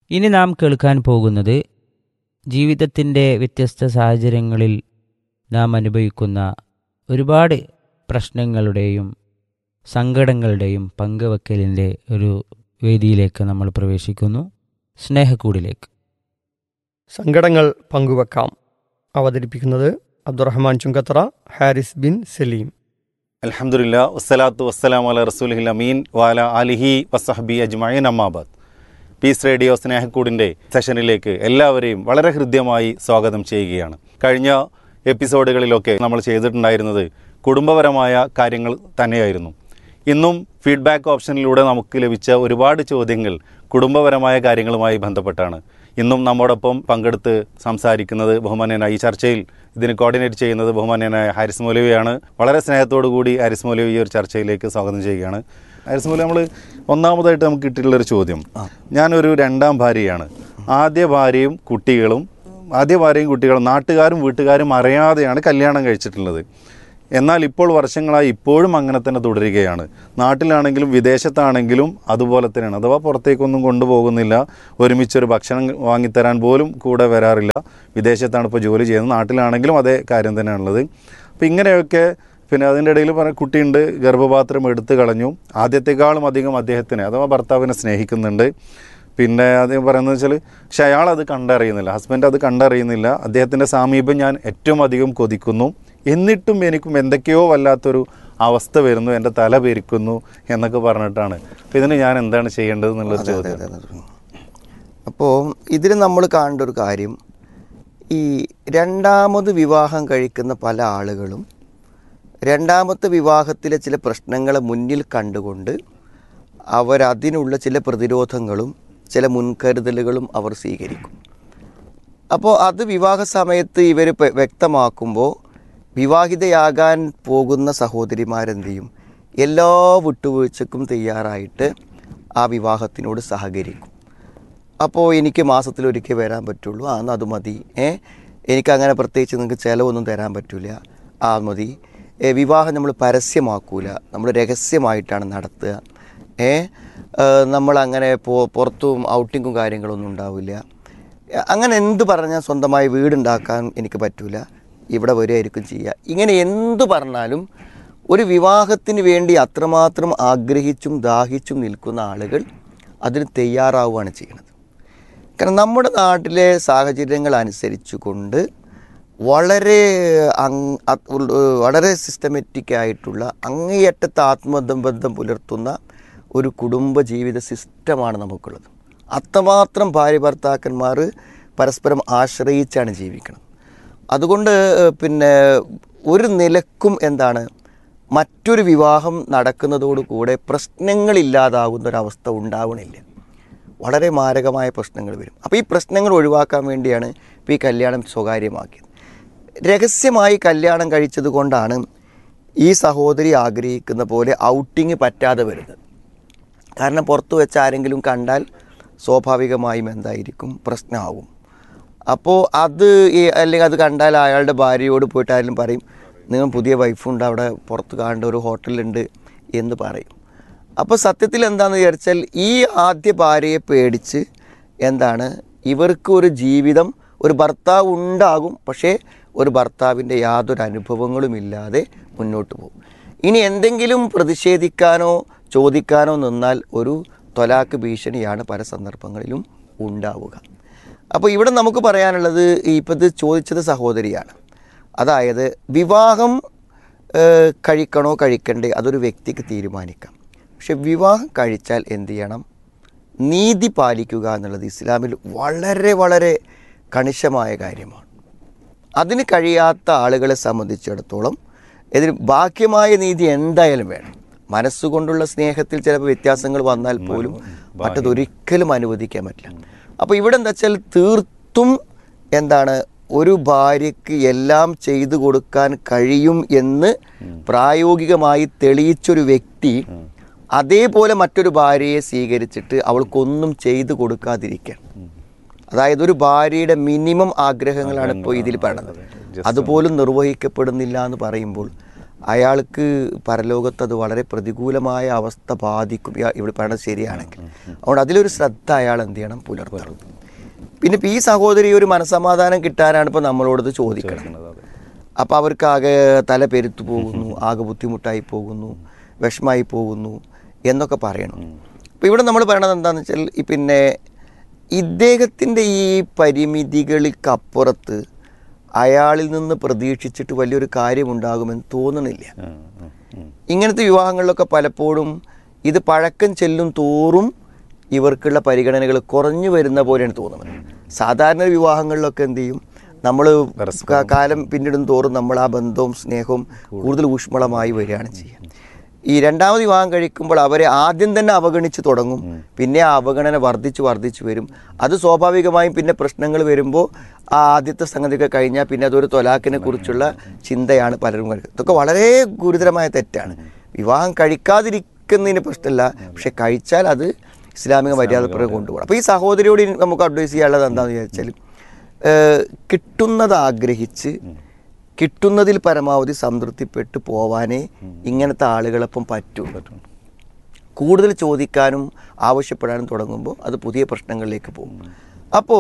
ഇനി നാം കേൾക്കാൻ പോകുന്നത് ജീവിതത്തിൻ്റെ വ്യത്യസ്ത സാഹചര്യങ്ങളിൽ നാം അനുഭവിക്കുന്ന ഒരുപാട് പ്രശ്നങ്ങളുടെയും സങ്കടങ്ങളുടെയും പങ്കുവെക്കലിൻ്റെ ഒരു വേദിയിലേക്ക് നമ്മൾ പ്രവേശിക്കുന്നു സ്നേഹക്കൂടിലേക്ക് സങ്കടങ്ങൾ പങ്കുവെക്കാം അവതരിപ്പിക്കുന്നത് അബ്ദുറഹ്മാൻ ചുങ്കത്തറ ഹാരിസ് ബിൻ സലീം അലഹമുല്ല വസ്സലാത്തു വസ്സലാം അല റസൂലിഹിൽ അമീൻ വാല അലിഹി വസഹബി അജ്മൈൻ അമ്മാബാദ് പീസ് റേഡിയോ സ്നേഹക്കൂടിൻ്റെ സെഷനിലേക്ക് എല്ലാവരെയും വളരെ ഹൃദ്യമായി സ്വാഗതം ചെയ്യുകയാണ് കഴിഞ്ഞ എപ്പിസോഡുകളിലൊക്കെ നമ്മൾ ചെയ്തിട്ടുണ്ടായിരുന്നത് കുടുംബപരമായ കാര്യങ്ങൾ തന്നെയായിരുന്നു ഇന്നും ഫീഡ്ബാക്ക് ഓപ്ഷനിലൂടെ നമുക്ക് ലഭിച്ച ഒരുപാട് ചോദ്യങ്ങൾ കുടുംബപരമായ കാര്യങ്ങളുമായി ബന്ധപ്പെട്ടാണ് ഇന്നും നമ്മോടൊപ്പം പങ്കെടുത്ത് സംസാരിക്കുന്നത് ബഹുമാന്യനായ ഈ ചർച്ചയിൽ ഇതിന് കോർഡിനേറ്റ് ചെയ്യുന്നത് ബഹുമാന്യനായ ഹാരിസ് മൗലവിയാണ് വളരെ സ്നേഹത്തോടു കൂടി ഹാരിസ് മൗലവി ഈ ഒരു ചർച്ചയിലേക്ക് സ്വാഗതം ചെയ്യുകയാണ് ഹാരിസ് മൗലവി നമ്മൾ ഒന്നാമതായിട്ട് നമുക്ക് കിട്ടിയിട്ടുള്ളൊരു ചോദ്യം ഞാനൊരു രണ്ടാം ഭാര്യയാണ് ആദ്യ ഭാര്യയും കുട്ടികളും ആദ്യ ഭാര്യയും കുട്ടികളും നാട്ടുകാരും വീട്ടുകാരും അറിയാതെയാണ് കല്യാണം കഴിച്ചിട്ടുള്ളത് എന്നാൽ ഇപ്പോൾ വർഷങ്ങളായി ഇപ്പോഴും അങ്ങനെ തന്നെ തുടരുകയാണ് നാട്ടിലാണെങ്കിലും വിദേശത്താണെങ്കിലും അതുപോലെ തന്നെയാണ് അഥവാ പുറത്തേക്കൊന്നും കൊണ്ടുപോകുന്നില്ല ഒരുമിച്ചൊരു ഭക്ഷണം വാങ്ങിത്തരാൻ പോലും കൂടെ വരാറില്ല വിദേശത്താണ് ഇപ്പോൾ ജോലി ചെയ്യുന്നത് നാട്ടിലാണെങ്കിലും അതേ കാര്യം തന്നെയാണുള്ളത് അപ്പോൾ ഇങ്ങനെയൊക്കെ പിന്നെ അതിൻ്റെ ഇടയിൽ പറഞ്ഞ കുട്ടിയുണ്ട് ഗർഭപാത്രം എടുത്തു കളഞ്ഞു ആദ്യത്തെക്കാളും അധികം അദ്ദേഹത്തിനെ അഥവാ ഭർത്താവിനെ സ്നേഹിക്കുന്നുണ്ട് പിന്നെ അദ്ദേഹം പറയുന്നത് വെച്ചാൽ പക്ഷെ അയാൾ അത് കണ്ടറിയുന്നില്ല ഹസ്ബൻഡ് അത് കണ്ടറിയുന്നില്ല അദ്ദേഹത്തിൻ്റെ സാമീപ്യം ഞാൻ ഏറ്റവും അധികം കൊതിക്കുന്നു എന്നിട്ടും എനിക്കും എന്തൊക്കെയോ വല്ലാത്തൊരു അവസ്ഥ വരുന്നു എൻ്റെ തല പെരിക്കുന്നു എന്നൊക്കെ പറഞ്ഞിട്ടാണ് അപ്പോൾ ഇതിന് ഞാൻ എന്താണ് ചെയ്യേണ്ടത് എന്നുള്ളൊരു ചോദ്യം അപ്പോൾ ഇതിൽ നമ്മൾ കാണേണ്ട ഒരു കാര്യം ഈ രണ്ടാമത് വിവാഹം കഴിക്കുന്ന പല ആളുകളും രണ്ടാമത്തെ വിവാഹത്തിലെ ചില പ്രശ്നങ്ങളെ മുന്നിൽ കണ്ടുകൊണ്ട് അവരതിനുള്ള ചില പ്രതിരോധങ്ങളും ചില മുൻകരുതലുകളും അവർ സ്വീകരിക്കും അപ്പോൾ അത് വിവാഹ സമയത്ത് ഇവർ വ്യക്തമാക്കുമ്പോൾ വിവാഹിതയാകാൻ പോകുന്ന സഹോദരിമാരെന്ത് ചെയ്യും എല്ലാ വിട്ടുവീഴ്ചക്കും തയ്യാറായിട്ട് ആ വിവാഹത്തിനോട് സഹകരിക്കും അപ്പോൾ എനിക്ക് മാസത്തിലൊരിക്കൽ വരാൻ പറ്റുള്ളൂ ആ എന്നാൽ അത് മതി ഏ എനിക്കങ്ങനെ പ്രത്യേകിച്ച് നിങ്ങൾക്ക് ചിലവൊന്നും തരാൻ പറ്റില്ല ആ മതി ഏ, വിവാഹം നമ്മൾ പരസ്യമാക്കൂല നമ്മൾ രഹസ്യമായിട്ടാണ് നടത്തുക ഏ നമ്മളങ്ങനെ പോ പുറത്തും ഔട്ടിങ്ങും കാര്യങ്ങളൊന്നും ഉണ്ടാവില്ല അങ്ങനെ എന്ത് പറഞ്ഞാൽ സ്വന്തമായി വീടുണ്ടാക്കാൻ എനിക്ക് പറ്റൂല ഇവിടെ വരികയായിരിക്കും ചെയ്യുക ഇങ്ങനെ എന്ത് പറഞ്ഞാലും ഒരു വിവാഹത്തിന് വേണ്ടി അത്രമാത്രം ആഗ്രഹിച്ചും ദാഹിച്ചും നിൽക്കുന്ന ആളുകൾ അതിന് തയ്യാറാവുകയാണ് ചെയ്യുന്നത് കാരണം നമ്മുടെ നാട്ടിലെ സാഹചര്യങ്ങൾ അനുസരിച്ചുകൊണ്ട് വളരെ അങ് അത് ഉൾ- വളരെ സിസ്റ്റമാറ്റിക് ആയിട്ടുള്ള അങ്ങേയറ്റത്തെ ആത്മബന്ധം പുലർത്തുന്ന ഒരു കുടുംബ ജീവിത സിസ്റ്റമാണ് നമുക്കുള്ളത് അത്രമാത്രം ഭാര്യ ഭർത്താക്കന്മാർ പരസ്പരം ആശ്രയിച്ചാണ് ജീവിക്കുന്നത് അതുകൊണ്ട് പിന്നെ ഒരു നിലക്കും എന്താണ് മറ്റൊരു വിവാഹം നടക്കുന്നതോടുകൂടെ പ്രശ്നങ്ങളില്ലാതാകുന്ന ഒരവസ്ഥ ഉണ്ടാവണില്ല വളരെ മാരകമായ പ്രശ്നങ്ങൾ വരും അപ്പോൾ ഈ പ്രശ്നങ്ങൾ ഒഴിവാക്കാൻ വേണ്ടിയാണ് ഇപ്പോൾ ഈ കല്യാണം സ്വകാര്യമാക്കിയത് രഹസ്യമായി കല്യാണം കഴിച്ചത് കൊണ്ടാണ് ഈ സഹോദരി ആഗ്രഹിക്കുന്ന പോലെ ഔട്ടിങ് പറ്റാതെ വരുന്നത് കാരണം പുറത്ത് വെച്ച് ആരെങ്കിലും കണ്ടാൽ സ്വാഭാവികമായും എന്തായിരിക്കും പ്രശ്നമാകും അപ്പോൾ അത് ഈ അല്ലെങ്കിൽ അത് കണ്ടാൽ അയാളുടെ ഭാര്യയോട് പോയിട്ട് ആരെങ്കിലും പറയും നിങ്ങൾ പുതിയ വൈഫുണ്ട് അവിടെ പുറത്ത് കാണേണ്ട ഒരു ഹോട്ടലുണ്ട് എന്ന് പറയും അപ്പോൾ സത്യത്തിൽ എന്താണെന്ന് വിചാരിച്ചാൽ ഈ ആദ്യ ഭാര്യയെ പേടിച്ച് എന്താണ് ഇവർക്ക് ഒരു ജീവിതം ഒരു ഭർത്താവ് ഉണ്ടാകും പക്ഷേ ഒരു ഭർത്താവിൻ്റെ യാതൊരു അനുഭവങ്ങളും ഇല്ലാതെ മുന്നോട്ട് പോകും ഇനി എന്തെങ്കിലും പ്രതിഷേധിക്കാനോ ചോദിക്കാനോ നിന്നാൽ ഒരു തൊലാക്ക് ഭീഷണിയാണ് പല സന്ദർഭങ്ങളിലും ഉണ്ടാവുക അപ്പോൾ ഇവിടെ നമുക്ക് പറയാനുള്ളത് ഇപ്പോൾ ഇത് ചോദിച്ചത് സഹോദരിയാണ് അതായത് വിവാഹം ഏഹ്, കഴിക്കണോ കഴിക്കണ്ടേ അതൊരു വ്യക്തിക്ക് തീരുമാനിക്കാം പക്ഷെ വിവാഹം കഴിച്ചാൽ എന്ത് ചെയ്യണം നീതി പാലിക്കുക എന്നുള്ളത് ഇസ്ലാമിൽ വളരെ വളരെ കണിശമായ കാര്യമാണ് അതിന് കഴിയാത്ത ആളുകളെ സംബന്ധിച്ചിടത്തോളം ഇതിന് ബാഹ്യമായ നീതി എന്തായാലും വേണം മനസ്സുകൊണ്ടുള്ള സ്നേഹത്തിൽ ചിലപ്പോൾ വ്യത്യാസങ്ങൾ വന്നാൽ പോലും മറ്റതൊരിക്കലും അനുവദിക്കാൻ പറ്റില്ല അപ്പോൾ ഇവിടെ എന്താ വെച്ചാൽ തീർത്തും എന്താണ് ഒരു ഭാര്യയ്ക്ക് എല്ലാം ചെയ്തു കൊടുക്കാൻ കഴിയും എന്ന് പ്രായോഗികമായി തെളിയിച്ചൊരു വ്യക്തി അതേപോലെ മറ്റൊരു ഭാര്യയെ സ്വീകരിച്ചിട്ട് അവൾക്കൊന്നും ചെയ്തു കൊടുക്കാതിരിക്കാൻ അതായത് ഒരു ഭാര്യയുടെ മിനിമം ആഗ്രഹങ്ങളാണ് ഇപ്പോൾ ഇതിൽ പറയുന്നത് അതുപോലും നിർവഹിക്കപ്പെടുന്നില്ല എന്ന് പറയുമ്പോൾ അയാൾക്ക് പരലോകത്ത് അത് വളരെ പ്രതികൂലമായ അവസ്ഥ ബാധിക്കും ഇയാ- ഇവിടെ പറയുന്നത് ശരിയാണെങ്കിൽ അതുകൊണ്ട് അതിലൊരു ശ്രദ്ധ അയാൾ എന്ത് ചെയ്യണം പുലർത്തണം പിന്നെ ഇപ്പം ഈ സഹോദരി ഒരു മനസമാധാനം കിട്ടാനാണ് ഇപ്പോൾ നമ്മളോടത് ചോദിക്കണം അപ്പോൾ അവർക്ക് ആകെ തല പെരുത്തു പോകുന്നു ആകെ ബുദ്ധിമുട്ടായി പോകുന്നു വിഷമായി പോകുന്നു എന്നൊക്കെ പറയണം അപ്പോൾ ഇവിടെ നമ്മൾ പറയണത് എന്താണെന്ന് വെച്ചാൽ ഈ പിന്നെ ഇദ്ദേഹത്തിൻ്റെ ഈ പരിമിതികൾക്കപ്പുറത്ത് അയാളിൽ നിന്ന് പ്രതീക്ഷിച്ചിട്ട് വലിയൊരു കാര്യമുണ്ടാകുമെന്ന് തോന്നണില്ല ഉം, ഉം, ഉം. ഇങ്ങനത്തെ വിവാഹങ്ങളിലൊക്കെ പലപ്പോഴും ഇത് പഴക്കം ചെല്ലും തോറും ഇവർക്കുള്ള പരിഗണനകൾ കുറഞ്ഞു വരുന്ന പോലെയാണ് തോന്നുന്നത് സാധാരണ വിവാഹങ്ങളിലൊക്കെ എന്ത് ചെയ്യും നമ്മൾ കാലം പിന്നിടും തോറും നമ്മൾ ആ ബന്ധവും സ്നേഹവും കൂടുതൽ ഊഷ്മളമായി വരികയാണ് ചെയ്യുക ഈ രണ്ടാമത് വിവാഹം കഴിക്കുമ്പോൾ അവരെ ആദ്യം തന്നെ അവഗണിച്ച് തുടങ്ങും പിന്നെ ആ അവഗണന വർദ്ധിച്ചു വർദ്ധിച്ചു വരും അത് സ്വാഭാവികമായും പിന്നെ പ്രശ്നങ്ങൾ വരുമ്പോൾ ആ ആദ്യത്തെ സംഗതിയൊക്കെ കഴിഞ്ഞാൽ പിന്നെ അതൊരു തൊലാക്കിനെ കുറിച്ചുള്ള ചിന്തയാണ് പലരും കഴിക്കുന്നത് ഇതൊക്കെ വളരെ ഗുരുതരമായ തെറ്റാണ് വിവാഹം കഴിക്കാതിരിക്കുന്നതിന് പ്രശ്നമല്ല പക്ഷെ കഴിച്ചാൽ അത് ഇസ്ലാമിക മര്യാദപ്രകാരം കൊണ്ടുപോകണം അപ്പോൾ ഈ സഹോദരിയോട് ഇനി നമുക്ക് അഡ്വൈസ് ചെയ്യാനുള്ളത് എന്താണെന്ന് വിചാരിച്ചാൽ ഏഹ് കിട്ടുന്നത് ആഗ്രഹിച്ച് കിട്ടുന്നതിൽ പരമാവധി സംതൃപ്തിപ്പെട്ട് പോവാനേ ഇങ്ങനത്തെ ആളുകളൊപ്പം പറ്റൂ കൂടുതൽ ചോദിക്കാനും ആവശ്യപ്പെടാനും തുടങ്ങുമ്പോൾ അത് പുതിയ പ്രശ്നങ്ങളിലേക്ക് പോകും അപ്പോൾ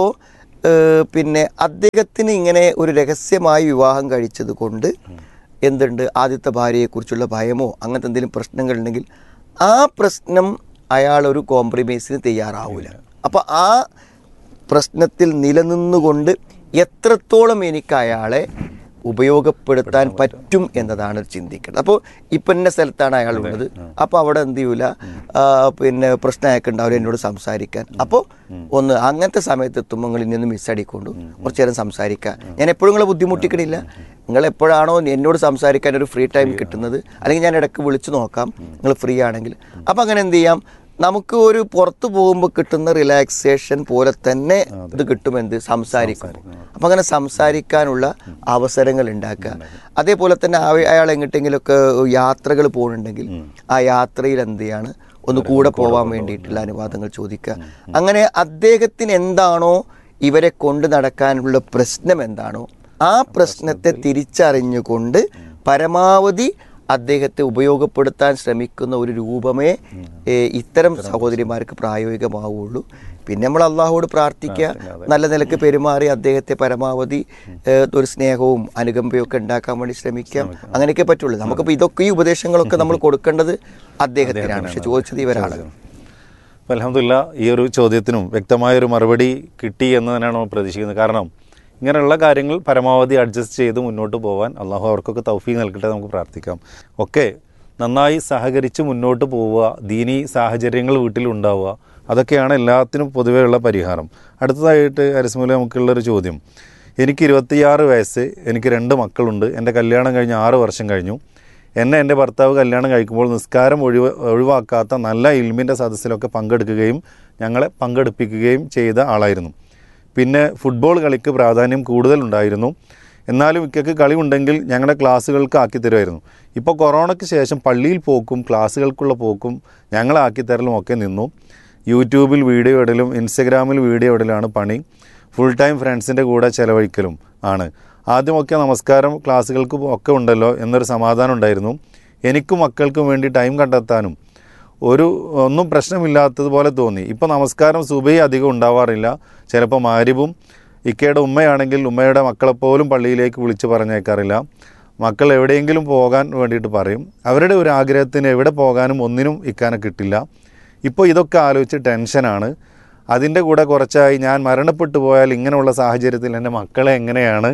പിന്നെ അദ്ദേഹത്തിന് ഇങ്ങനെ ഒരു രഹസ്യമായി വിവാഹം കഴിച്ചത് കൊണ്ട് എന്തുണ്ട് ആദ്യത്തെ ഭാര്യയെക്കുറിച്ചുള്ള ഭയമോ അങ്ങനത്തെ എന്തെങ്കിലും പ്രശ്നങ്ങളുണ്ടെങ്കിൽ ആ പ്രശ്നം അയാൾ ഒരു കോംപ്രമൈസിന് തയ്യാറാവില്ല അപ്പോൾ ആ പ്രശ്നത്തിൽ നിലനിന്നുകൊണ്ട് എത്രത്തോളം എനിക്ക് അയാളെ ഉപയോഗപ്പെടുത്താൻ പറ്റും എന്നതാണ് ചിന്തിക്കുന്നത് അപ്പോൾ ഇപ്പം ഇന്ന സ്ഥലത്താണ് അയാൾ ഉള്ളത് അപ്പോൾ അവിടെ എന്ത് ചെയ്യൂല ആ, പിന്നെ പ്രശ്നം അയാൾക്ക് ഉണ്ടാവില്ല എന്നോട് സംസാരിക്കാൻ അപ്പോൾ ഒന്ന് അങ്ങനത്തെ സമയത്ത് എത്തുമ്പോൾ നിങ്ങൾ ഇനി ഒന്ന് മിസ്സടിക്കൊണ്ടു കുറച്ച് നേരം സംസാരിക്കാം ഞാൻ എപ്പോഴും നിങ്ങളെ ബുദ്ധിമുട്ടിക്കണില്ല നിങ്ങൾ എപ്പോഴാണോ എന്നോട് സംസാരിക്കാൻ ഒരു ഫ്രീ ടൈം കിട്ടുന്നത് അല്ലെങ്കിൽ ഞാൻ ഇടയ്ക്ക് വിളിച്ചു നോക്കാം നിങ്ങൾ ഫ്രീ ആണെങ്കിൽ അപ്പോൾ അങ്ങനെ എന്ത് ചെയ്യാം നമുക്ക് ഒരു പുറത്തു പോകുമ്പോൾ കിട്ടുന്ന റിലാക്സേഷൻ പോലെ തന്നെ ഇത് കിട്ടുമെന്ത് സംസാരിക്കും അപ്പം അങ്ങനെ സംസാരിക്കാനുള്ള അവസരങ്ങൾ ഉണ്ടാക്കുക അതേപോലെ തന്നെ ആ- അയാൾ എങ്ങോട്ടെങ്കിലുമൊക്കെ യാത്രകൾ പോകുന്നുണ്ടെങ്കിൽ ആ യാത്രയിൽ എന്ത് ചെയ്യാണ് ഒന്ന് കൂടെ പോകാൻ വേണ്ടിയിട്ടുള്ള അനുവാദങ്ങൾ ചോദിക്കുക അങ്ങനെ അദ്ദേഹത്തിന് എന്താണോ ഇവരെ കൊണ്ട് നടക്കാനുള്ള പ്രശ്നം എന്താണോ ആ പ്രശ്നത്തെ തിരിച്ചറിഞ്ഞുകൊണ്ട് പരമാവധി അദ്ദേഹത്തെ ഉപയോഗപ്പെടുത്താൻ ശ്രമിക്കുന്ന ഒരു രൂപമേ ഏ, ഇത്തരം സഹോദരിമാർക്ക് പ്രായോഗികമാവുള്ളൂ പിന്നെ നമ്മൾ അള്ളാഹുവോട് പ്രാർത്ഥിക്കുക നല്ല നിലക്ക് പെരുമാറി അദ്ദേഹത്തെ പരമാവധി ഏ, ഒരു സ്നേഹവും അനുകമ്പയും ഒക്കെ ഉണ്ടാക്കാൻ വേണ്ടി ശ്രമിക്കാം അങ്ങനെയൊക്കെ പറ്റുള്ളൂ നമുക്കിപ്പോൾ ഇതൊക്കെ ഈ ഉപദേശങ്ങളൊക്കെ നമ്മൾ കൊടുക്കേണ്ടത് അദ്ദേഹത്തിനാണ് പക്ഷെ ചോദിച്ചത് ഇവരാണ് അപ്പോൾ അലഹമില്ല ഈ ഒരു ചോദ്യത്തിനും വ്യക്തമായൊരു മറുപടി കിട്ടി എന്ന് തന്നെയാണ് നമ്മൾ പ്രതീക്ഷിക്കുന്നത് കാരണം ഇങ്ങനെയുള്ള കാര്യങ്ങൾ പരമാവധി അഡ്ജസ്റ്റ് ചെയ്ത് മുന്നോട്ട് പോകാൻ അള്ളാഹു അവർക്കൊക്കെ തൗഫീഖ് നൽകട്ടെ നമുക്ക് പ്രാർത്ഥിക്കാം ഒക്കെ നന്നായി സഹകരിച്ച് മുന്നോട്ട് പോവുക ദീനി സാഹചര്യങ്ങൾ വീട്ടിലുണ്ടാവുക അതൊക്കെയാണ് എല്ലാത്തിനും പൊതുവെയുള്ള പരിഹാരം അടുത്തതായിട്ട് അരിസ്മൂല നമുക്കുള്ളൊരു ചോദ്യം എനിക്ക് ഇരുപത്തിയാറ് വയസ്സ് എനിക്ക് രണ്ട് മക്കളുണ്ട് എൻ്റെ കല്യാണം കഴിഞ്ഞ് ആറ് വർഷം കഴിഞ്ഞു എന്നെ എൻ്റെ ഭർത്താവ് കല്യാണം കഴിക്കുമ്പോൾ നിസ്കാരം ഒഴിവ് ഒഴിവാക്കാത്ത നല്ല ഇൽമിൻ്റെ സദസ്സിലൊക്കെ പങ്കെടുക്കുകയും ഞങ്ങളെ പങ്കെടുപ്പിക്കുകയും ചെയ്ത ആളായിരുന്നു പിന്നെ ഫുട്ബോൾ കളിക്ക് പ്രാധാന്യം കൂടുതലുണ്ടായിരുന്നു എന്നാലും ഇക്കയ്ക്ക് കളി ഉണ്ടെങ്കിൽ ഞങ്ങളുടെ ക്ലാസ്സുകൾക്ക് ആക്കി തരുമായിരുന്നു ഇപ്പോൾ കൊറോണയ്ക്ക് ശേഷം പള്ളിയിൽ പോക്കും ക്ലാസ്സുകൾക്കുള്ള പോക്കും ഞങ്ങളാക്കി തരലും ഒക്കെ നിന്നു യൂട്യൂബിൽ വീഡിയോ ഇടലും ഇൻസ്റ്റഗ്രാമിൽ വീഡിയോ ഇടലാണ് പണി ഫുൾ ടൈം ഫ്രണ്ട്സിൻ്റെ കൂടെ ചിലവഴിക്കലും ആണ് ആദ്യമൊക്കെ നമസ്കാരം ക്ലാസ്സുകൾക്ക് ഒക്കെ ഉണ്ടല്ലോ എന്നൊരു സമാധാനം ഉണ്ടായിരുന്നു എനിക്കും മക്കൾക്കും വേണ്ടി ടൈം കണ്ടെത്താനും ഒരു ഒന്നും പ്രശ്നമില്ലാത്തതുപോലെ തോന്നി ഇപ്പോൾ നമസ്കാരം സുബൈ അധികം ഉണ്ടാവാറില്ല ചിലപ്പോൾ മാരിബും ഇക്കയുടെ ഉമ്മയാണെങ്കിൽ ഉമ്മയുടെ മക്കളെപ്പോലും പള്ളിയിലേക്ക് വിളിച്ച് പറഞ്ഞേക്കാറില്ല മക്കൾ എവിടെയെങ്കിലും പോകാൻ വേണ്ടിയിട്ട് പറയും അവരുടെ ഒരു ആഗ്രഹത്തിന് എവിടെ പോകാനും ഒന്നിനും ഇക്കാനെ കിട്ടില്ല ഇപ്പോൾ ഇതൊക്കെ ആലോചിച്ച് ടെൻഷനാണ് അതിൻ്റെ കൂടെ കുറച്ചായി ഞാൻ മരണപ്പെട്ടു പോയാൽ ഇങ്ങനെയുള്ള സാഹചര്യത്തിൽ എൻ്റെ മക്കളെ എങ്ങനെയാണ്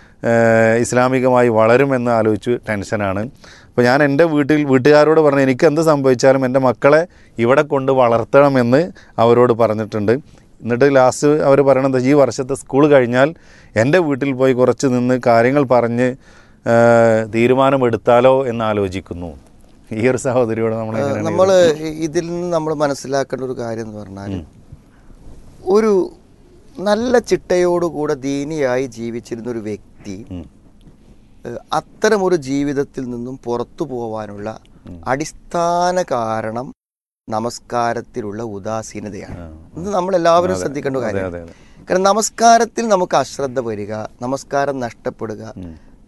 ഏഹ്, ഇസ്ലാമികമായി വളരുമെന്ന് ആലോചിച്ച് ടെൻഷനാണ് അപ്പോൾ ഞാൻ എൻ്റെ വീട്ടിൽ വീട്ടുകാരോട് പറഞ്ഞു എനിക്ക് എന്ത് സംഭവിച്ചാലും എൻ്റെ മക്കളെ ഇവിടെ കൊണ്ട് വളർത്തണമെന്ന് അവരോട് പറഞ്ഞിട്ടുണ്ട് എന്നിട്ട് ലാസ്റ്റ് അവർ പറയണത് ഈ വർഷത്തെ സ്കൂൾ കഴിഞ്ഞാൽ എൻ്റെ വീട്ടിൽ പോയി കുറച്ച് നിന്ന് കാര്യങ്ങൾ പറഞ്ഞ് ഏഹ്, തീരുമാനമെടുത്താലോ എന്ന് ആലോചിക്കുന്നു ഈ ഒരു സഹോദരിയോട് നമ്മൾ എങ്ങനെയാണ് നമ്മൾ ഇതിൽ നിന്ന് നമ്മൾ മനസ്സിലാക്കേണ്ട ഒരു കാര്യം എന്ന് പറഞ്ഞാൽ ഒരു നല്ല ചിട്ടയോടുകൂടെ ദീനിയായി ജീവിച്ചിരുന്ന ഒരു വ്യക്തി ഉം. ഏഹ്, അത്തരം ഒരു ജീവിതത്തിൽ നിന്നും പുറത്തു പോവാനുള്ള അടിസ്ഥാന കാരണം നമസ്കാരത്തിലുള്ള ഉദാസീനതയാണ് ആ. ഇത് നമ്മൾ എല്ലാവരും അതെ, ശ്രദ്ധിക്കേണ്ട അതെ, കാര്യം അതെ, അതെ. കാരണം നമസ്കാരത്തിൽ നമുക്ക് അശ്രദ്ധ വരിക നമസ്കാരം നഷ്ടപ്പെടുക ഉം.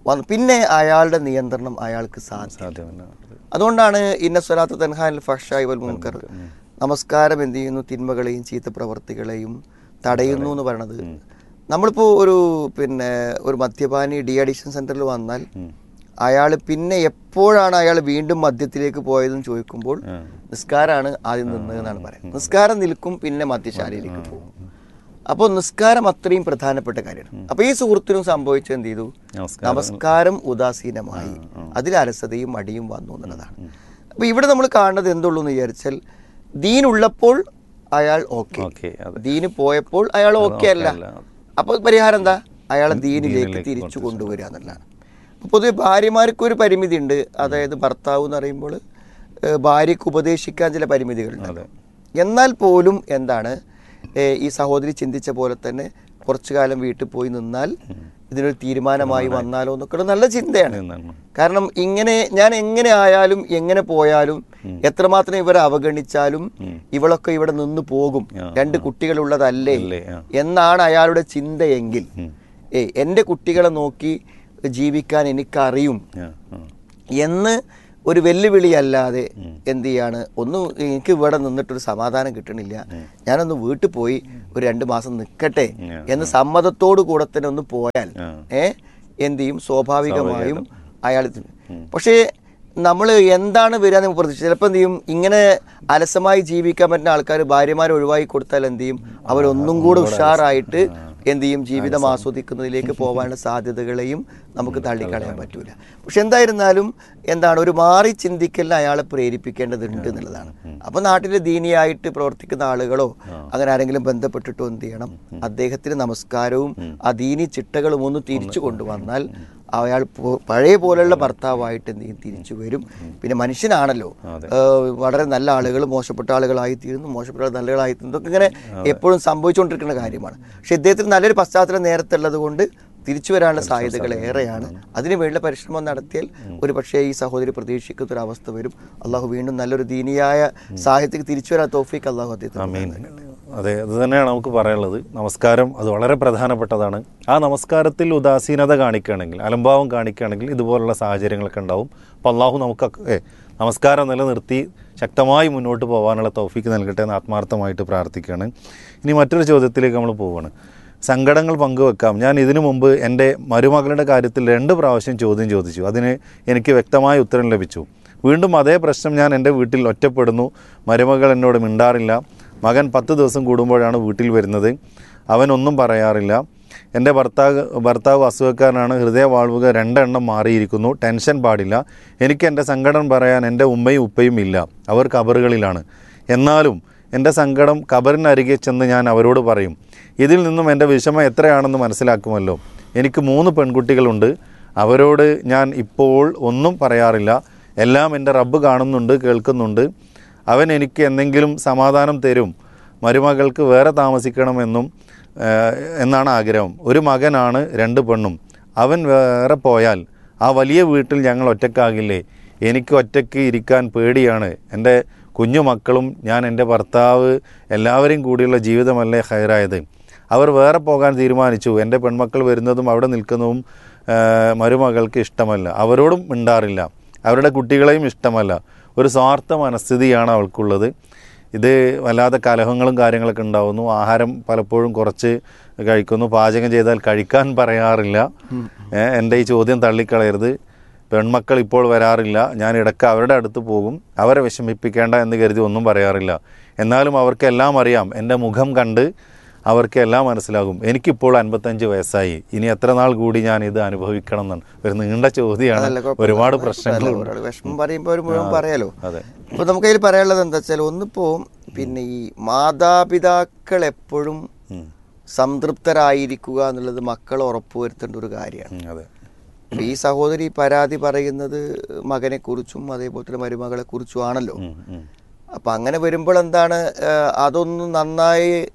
വന്നു പിന്നെ അയാളുടെ നിയന്ത്രണം അയാൾക്ക് സാധ്യം സാധ്യമല്ല അതുകൊണ്ടാണ് ഇന്ന സ്വലാത്ത് തൻഹാൽ ഫഷായി വൽ മുൻകർ നമസ്കാരം എന്ത് ചെയ്യുന്നു തിന്മകളെയും ചീത്ത പ്രവർത്തികളെയും തടയുന്നു എന്ന് പറയണത് നമ്മളിപ്പോൾ ഒരു പിന്നെ ഒരു മദ്യപാനി ഡി അഡിക്ഷൻ സെന്ററിൽ വന്നാൽ അയാൾ പിന്നെ എപ്പോഴാണ് അയാൾ വീണ്ടും മദ്യത്തിലേക്ക് പോയതെന്ന് ചോദിക്കുമ്പോൾ നിസ്കാരമാണ് ആദ്യം നിന്നതെന്നാണ് പറയുന്നത് നിസ്കാരം നിൽക്കും പിന്നെ മദ്യശാലയിലേക്ക് പോകും അപ്പോൾ നിസ്കാരം അത്രയും പ്രധാനപ്പെട്ട കാര്യമാണ് അപ്പോൾ ഈ സുഹൃത്തിനും സംഭവിച്ചത് എന്ത് ചെയ്തു നമസ്കാരം. നമസ്കാരം ഉദാസീനമായി അതിൽ അലസതയും മടിയും വന്നു എന്നുള്ളതാണ് അപ്പൊ ഇവിടെ നമ്മൾ കാണുന്നത് എന്തുള്ളൂ എന്ന് വിചാരിച്ചാൽ ദീൻ ഉള്ളപ്പോൾ അയാൾ ഓക്കെ ഓക്കെ അതെ ദീന് പോയപ്പോൾ അയാൾ ഓക്കെ അല്ല അല്ല. അപ്പോൾ പരിഹാരം എന്താ അയാളെ ദീനിലേക്ക് തിരിച്ചു കൊണ്ടുവരിക എന്നുള്ളതാണ് അപ്പോൾ പൊതുവെ ഭാര്യമാർക്ക് ഒരു പരിമിതി ഉണ്ട് അതായത് ഭർത്താവ് എന്ന് പറയുമ്പോൾ ഏഹ്, ഭാര്യയ്ക്ക് ഉപദേശിക്കാൻ ചില പരിമിതികളുണ്ട് എന്നാൽ പോലും എന്താണ് ഏഹ്, ഈ സഹോദരി ചിന്തിച്ച പോലെ തന്നെ കുറച്ചു കാലം വീട്ടിൽ പോയി നിന്നാൽ ഇതിനൊരു തീരുമാനമായി വന്നാലോ എന്നൊക്കെ നല്ല ചിന്തയാണ് നിന്നാണ്. കാരണം ഇങ്ങനെ ഞാൻ എങ്ങനെ ആയാലും എങ്ങനെ പോയാലും എത്രമാത്രം ഇവരെ അവഗണിച്ചാലും ഇവളൊക്കെ ഇവിടെ നിന്ന് പോകും രണ്ട് കുട്ടികളുള്ളതല്ലേ അല്ലേ, ആ. എന്നാണ് അയാളുടെ ചിന്തയെങ്കിൽ ഏ എൻ്റെ കുട്ടികളെ നോക്കി ജീവിക്കാൻ എനിക്കറിയും ആ, ആ. എന്ന് ഒരു വെല്ലുവിളിയല്ലാതെ എന്ത് ചെയ്യാണ് ഒന്നും എനിക്ക് ഇവിടെ നിന്നിട്ടൊരു സമാധാനം കിട്ടണില്ല ഞാനൊന്ന് വീട്ടിൽ പോയി ഒരു രണ്ട് മാസം നിൽക്കട്ടെ ആ, എന്ന് സമ്മതത്തോടു കൂടെ തന്നെ ഒന്ന് പോയാൽ ആ. ഏ എന്ത് ചെയ്യും സ്വാഭാവികമായും അയാൾ പക്ഷേ നമ്മൾ എന്താണ് വരിക എന്ന് പ്രതീക്ഷിച്ചത് ചിലപ്പോൾ എന്ത് ചെയ്യും ഇങ്ങനെ അലസമായി ജീവിക്കാൻ പറ്റുന്ന ആൾക്കാർ ഭാര്യമാരെ ഒഴിവാക്കി കൊടുത്താൽ എന്ത് ചെയ്യും അവരൊന്നും കൂടെ ഉഷാറായിട്ട് എന്ത് ചെയ്യും ജീവിതം ആസ്വദിക്കുന്നതിലേക്ക് പോകാനുള്ള സാധ്യതകളെയും നമുക്ക് തള്ളിക്കളയാൻ പറ്റൂല പക്ഷെ എന്തായിരുന്നാലും എന്താണ് ഒരു മാറി ചിന്തിക്കലിന് അയാളെ പ്രേരിപ്പിക്കേണ്ടതുണ്ട് എന്നുള്ളതാണ് അപ്പൊ നാട്ടിലെ ദീനിയായിട്ട് പ്രവർത്തിക്കുന്ന ആളുകളോ അങ്ങനെ ആരെങ്കിലും ബന്ധപ്പെട്ടിട്ടോ എന്ത് ചെയ്യണം അദ്ദേഹത്തിന് നമസ്കാരവും ആ ദീനി ചിട്ടകളും ഒന്ന് തിരിച്ചു കൊണ്ടുവന്നാൽ അയാൾ പോ- പഴയ പോലെയുള്ള ഭർത്താവായിട്ട് എന്ത് ചെയ്യും തിരിച്ചു വരും പിന്നെ മനുഷ്യനാണല്ലോ ഏഹ് വളരെ നല്ല ആളുകൾ മോശപ്പെട്ട ആളുകളായി തീരുന്നു മോശപ്പെട്ട ആളുകൾ നല്ല ആളുകളായി തീരുന്നു ഇതൊക്കെ ഇങ്ങനെ എപ്പോഴും സംഭവിച്ചുകൊണ്ടിരിക്കുന്ന കാര്യമാണ് പക്ഷെ ഇദ്ദേഹത്തിന് നല്ലൊരു പശ്ചാത്തലം നേരത്തെ ഉള്ളത് കൊണ്ട് തിരിച്ചു വരാനുള്ള സാധ്യതകൾ ഏറെയാണ് അതിനു വേണ്ട പരിശ്രമം നടത്തിയാൽ ഒരു പക്ഷേ ഈ സഹോദരി പ്രതീക്ഷിക്കുന്ന ഒരു അവസ്ഥ വരും അള്ളാഹു വീണ്ടും നല്ലൊരു ദീനിയായ സാഹിത്യക്ക് തിരിച്ചു വരാൻ തോഫിക്ക് അള്ളാഹു അദ്ദേഹത്തിന് ആമീൻ അതെ അത് തന്നെയാണ് നമുക്ക് പറയാനുള്ളത് നമസ്കാരം അത് വളരെ പ്രധാനപ്പെട്ടതാണ് ആ നമസ്കാരത്തിൽ ഉദാസീനത കാണിക്കുകയാണെങ്കിൽ അലംഭാവം കാണിക്കുകയാണെങ്കിൽ ഇതുപോലുള്ള സാഹചര്യങ്ങളൊക്കെ ഉണ്ടാവും അപ്പോൾ അള്ളാഹു നമുക്ക് ഏ, നമസ്കാരം നിലനിർത്തി ശക്തമായി മുന്നോട്ട് പോകാനുള്ള തൗഫീക്ക് നൽകട്ടെ എന്ന് ആത്മാർത്ഥമായിട്ട് പ്രാർത്ഥിക്കുകയാണ് ഇനി മറ്റൊരു ചോദ്യത്തിലേക്ക് നമ്മൾ പോവുകയാണ് സങ്കടങ്ങൾ പങ്കുവെക്കാം ഞാൻ ഇതിനു മുമ്പ് എൻ്റെ മരുമകളുടെ കാര്യത്തിൽ രണ്ട് പ്രാവശ്യം ചോദ്യം ചോദിച്ചു അതിന് എനിക്ക് വ്യക്തമായ ഉത്തരം ലഭിച്ചു വീണ്ടും അതേ പ്രശ്നം ഞാൻ എൻ്റെ വീട്ടിൽ ഒറ്റപ്പെടുന്നു മരുമകൾ എന്നോട് മിണ്ടാറില്ല മകൻ പത്ത് ദിവസം കൂടുമ്പോഴാണ് വീട്ടിൽ വരുന്നത് അവനൊന്നും പറയാറില്ല എൻ്റെ ഭർത്താവ് ഭർത്താവ് അസുഖക്കാരനാണ് ഹൃദയവാൾവുക രണ്ടെണ്ണം മാറിയിരിക്കുന്നു ടെൻഷൻ പാടില്ല എനിക്ക് എൻ്റെ സങ്കടം പറയാൻ എൻ്റെ ഉമ്മയും ഉപ്പയും ഇല്ല അവർ കബറുകളിലാണ് എന്നാലും എൻ്റെ സങ്കടം കബറിനരികെ ചെന്ന് ഞാൻ അവരോട് പറയും ഇതിൽ നിന്നും എൻ്റെ വിഷമം എത്രയാണെന്ന് മനസ്സിലാക്കുമല്ലോ എനിക്ക് മൂന്ന് പെൺകുട്ടികളുണ്ട് അവരോട് ഞാൻ ഇപ്പോൾ ഒന്നും പറയാറില്ല എല്ലാം എൻ്റെ റബ്ബ് കാണുന്നുണ്ട് കേൾക്കുന്നുണ്ട് അവൻ എനിക്ക് എന്തെങ്കിലും സമാധാനം തരും മരുമകൾക്ക് വേറെ താമസിക്കണമെന്നും ഏഹ്, എന്നാണ് ആഗ്രഹം ഒരു മകനാണ് രണ്ട് പെണ്ണും അവൻ വേറെ പോയാൽ ആ വലിയ വീട്ടിൽ ഞങ്ങൾ ഒറ്റക്കാകില്ലേ എനിക്ക് ഒറ്റയ്ക്ക് ഇരിക്കാൻ പേടിയാണ് എൻ്റെ കുഞ്ഞു മക്കളും ഞാൻ എൻ്റെ ഭർത്താവ് എല്ലാവരെയും കൂടിയുള്ള ജീവിതമല്ലേ ഹൈറായത് അവർ വേറെ പോകാൻ തീരുമാനിച്ചു എൻ്റെ പെൺമക്കൾ വരുന്നതും അവിടെ നിൽക്കുന്നതും ഏഹ്, മരുമകൾക്ക് ഇഷ്ടമല്ല അവരോടും മിണ്ടാറില്ല അവരുടെ കുട്ടികളെയും ഇഷ്ടമല്ല ഒരു സ്വാർത്ഥ മനസ്ഥിതിയാണ് അവൾക്കുള്ളത് ഇത് വല്ലാതെ കലഹങ്ങളും കാര്യങ്ങളൊക്കെ ഉണ്ടാവുന്നു ആഹാരം പലപ്പോഴും കുറച്ച് കഴിക്കുന്നു പാചകം ചെയ്താൽ കഴിക്കാൻ പറയാറില്ല ഏ, എൻ്റെ ഈ ചോദ്യം തള്ളിക്കളയരുത് പെൺമക്കൾ ഇപ്പോൾ വരാറില്ല ഞാൻ ഇടയ്ക്ക് അവരുടെ അടുത്ത് പോകും അവരെ വിഷമിപ്പിക്കേണ്ട എന്ന് കരുതി ഒന്നും പറയാറില്ല എന്നാലും അവർക്കെല്ലാം അറിയാം എൻ്റെ മുഖം കണ്ട് അവർക്ക് എല്ലാം മനസ്സിലാകും എനിക്കിപ്പോൾ അൻപത്തഞ്ച് വയസ്സായി ഇനി എത്ര നാൾ കൂടി ഞാൻ ഇത് അനുഭവിക്കണം എന്നാണ് ഒരു നീണ്ട ചോദ്യമാണ് അതല്ല, കുഴപ്പമില്ല. ഒരുപാട് അല്ല, പ്രശ്നങ്ങളുണ്ട് ഒരാൾ വിഷമം പറയുമ്പോൾ ഒരു മുഴുവൻ പറയാലോ അതെ അപ്പൊ നമുക്ക് അതിൽ പറയാനുള്ളത് എന്താ വെച്ചാൽ ഒന്നിപ്പോ പിന്നെ ഈ മാതാപിതാക്കൾ എപ്പോഴും ഉം. സംതൃപ്തരായിരിക്കുക എന്നുള്ളത് മക്കൾ ഉറപ്പുവരുത്തേണ്ട ഒരു കാര്യമാണ് ഉം, അതെ അപ്പൊ ഈ സഹോദരി പരാതി പറയുന്നത് മകനെ കുറിച്ചും അതേപോലെ തന്നെ മരുമകളെ കുറിച്ചും ആണല്ലോ ഉം, ഉം. അപ്പം അങ്ങനെ വരുമ്പോൾ എന്താണ് ഏഹ്, അതൊന്ന് നന്നായി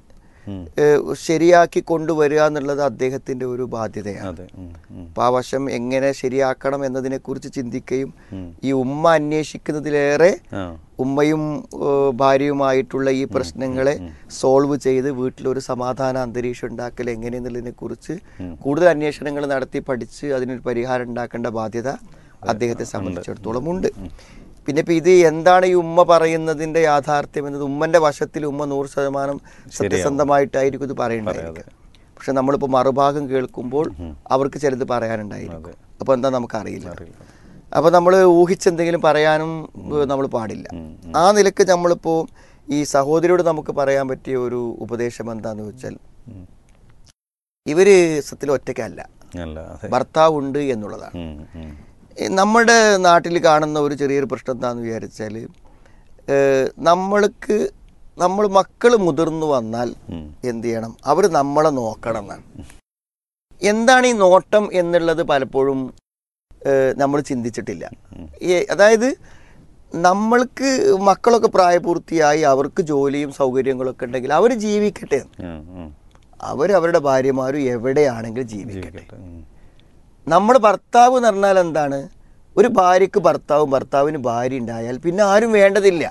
ഉം. ഏഹ് ശരിയാക്കി കൊണ്ടുവരിക എന്നുള്ളത് അദ്ദേഹത്തിൻ്റെ ഒരു ബാധ്യതയാണ് അതെ ഉം, ഉം. അപ്പോൾ ആ വശം എങ്ങനെ ശരിയാക്കണം എന്നതിനെക്കുറിച്ച് ചിന്തിക്കുകയും ഉം. ഈ ഉമ്മ അന്വേഷിക്കുന്നതിലേറെ ആ ഉമ്മയും ഏഹ് ഭാര്യയുമായിട്ടുള്ള ഈ പ്രശ്നങ്ങളെ സോൾവ് ചെയ്ത് വീട്ടിലൊരു സമാധാന അന്തരീക്ഷം ഉണ്ടാക്കൽ എങ്ങനെയെന്നുള്ളതിനെ കുറിച്ച് കൂടുതൽ അന്വേഷണങ്ങൾ നടത്തി പഠിച്ച് അതിനൊരു പരിഹാരം ഉണ്ടാക്കേണ്ട ബാധ്യത അദ്ദേഹത്തെ സംബന്ധിച്ചിടത്തോളം ഉണ്ട് പിന്നെ ഇപ്പം ഇത് എന്താണ് ഈ ഉമ്മ പറയുന്നതിന്റെ യാഥാർത്ഥ്യം എന്നത് ഉമ്മന്റെ വശത്തിൽ ഉമ്മ നൂറ് ശതമാനം സത്യസന്ധമായിട്ടായിരിക്കും ഇത് പറയേണ്ടത് പക്ഷെ നമ്മളിപ്പോൾ മറുഭാഗം കേൾക്കുമ്പോൾ അവർക്ക് ചിലത് പറയാനുണ്ടായിരിക്കും അപ്പോൾ എന്താ നമുക്കറിയില്ല അപ്പോൾ നമ്മൾ ഊഹിച്ചെന്തെങ്കിലും പറയാനും നമ്മൾ പാടില്ല ആ നിലക്ക് നമ്മളിപ്പോൾ ഈ സഹോദരിയോട് നമുക്ക് പറയാൻ പറ്റിയ ഒരു ഉപദേശം എന്താന്ന് വെച്ചാൽ ഇവര് സത്യത്തിൽ ഒറ്റയ്ക്കല്ല അല്ല അതെ ഭർത്താവ് ഉണ്ട് എന്നുള്ളതാണ് ഉം, ഉം. ഈ നമ്മുടെ നാട്ടിൽ കാണുന്ന ഒരു ചെറിയൊരു പ്രശ്നം എന്താണെന്ന് വിചാരിച്ചാൽ നമ്മൾക്ക് നമ്മൾ മക്കൾ മുതിർന്നു വന്നാൽ ഉം. എന്ത് ചെയ്യണം അവർ നമ്മളെ നോക്കണം എന്നാണ് എന്താണ് ഈ നോട്ടം എന്നുള്ളത് പലപ്പോഴും നമ്മൾ ചിന്തിച്ചിട്ടില്ല ഈ അതായത് നമ്മൾക്ക് മക്കളൊക്കെ പ്രായപൂർത്തിയായി അവർക്ക് ജോലിയും സൗകര്യങ്ങളൊക്കെ ഉണ്ടെങ്കിൽ അവർ ജീവിക്കട്ടെ ഉം, ഉം. അവർ അവരുടെ ഭാര്യമാരും എവിടെയാണെങ്കിലും ജീവിക്കട്ടെ ജീവിക്കട്ടെ. ഉം. നമ്മുടെ ഭർത്താവ് എന്ന് പറഞ്ഞാൽ എന്താണ് ഒരു ഭാര്യക്ക് ഭർത്താവും ഭർത്താവിന് ഭാര്യ ഉണ്ടായാൽ പിന്നെ ആരും വേണ്ടതില്ല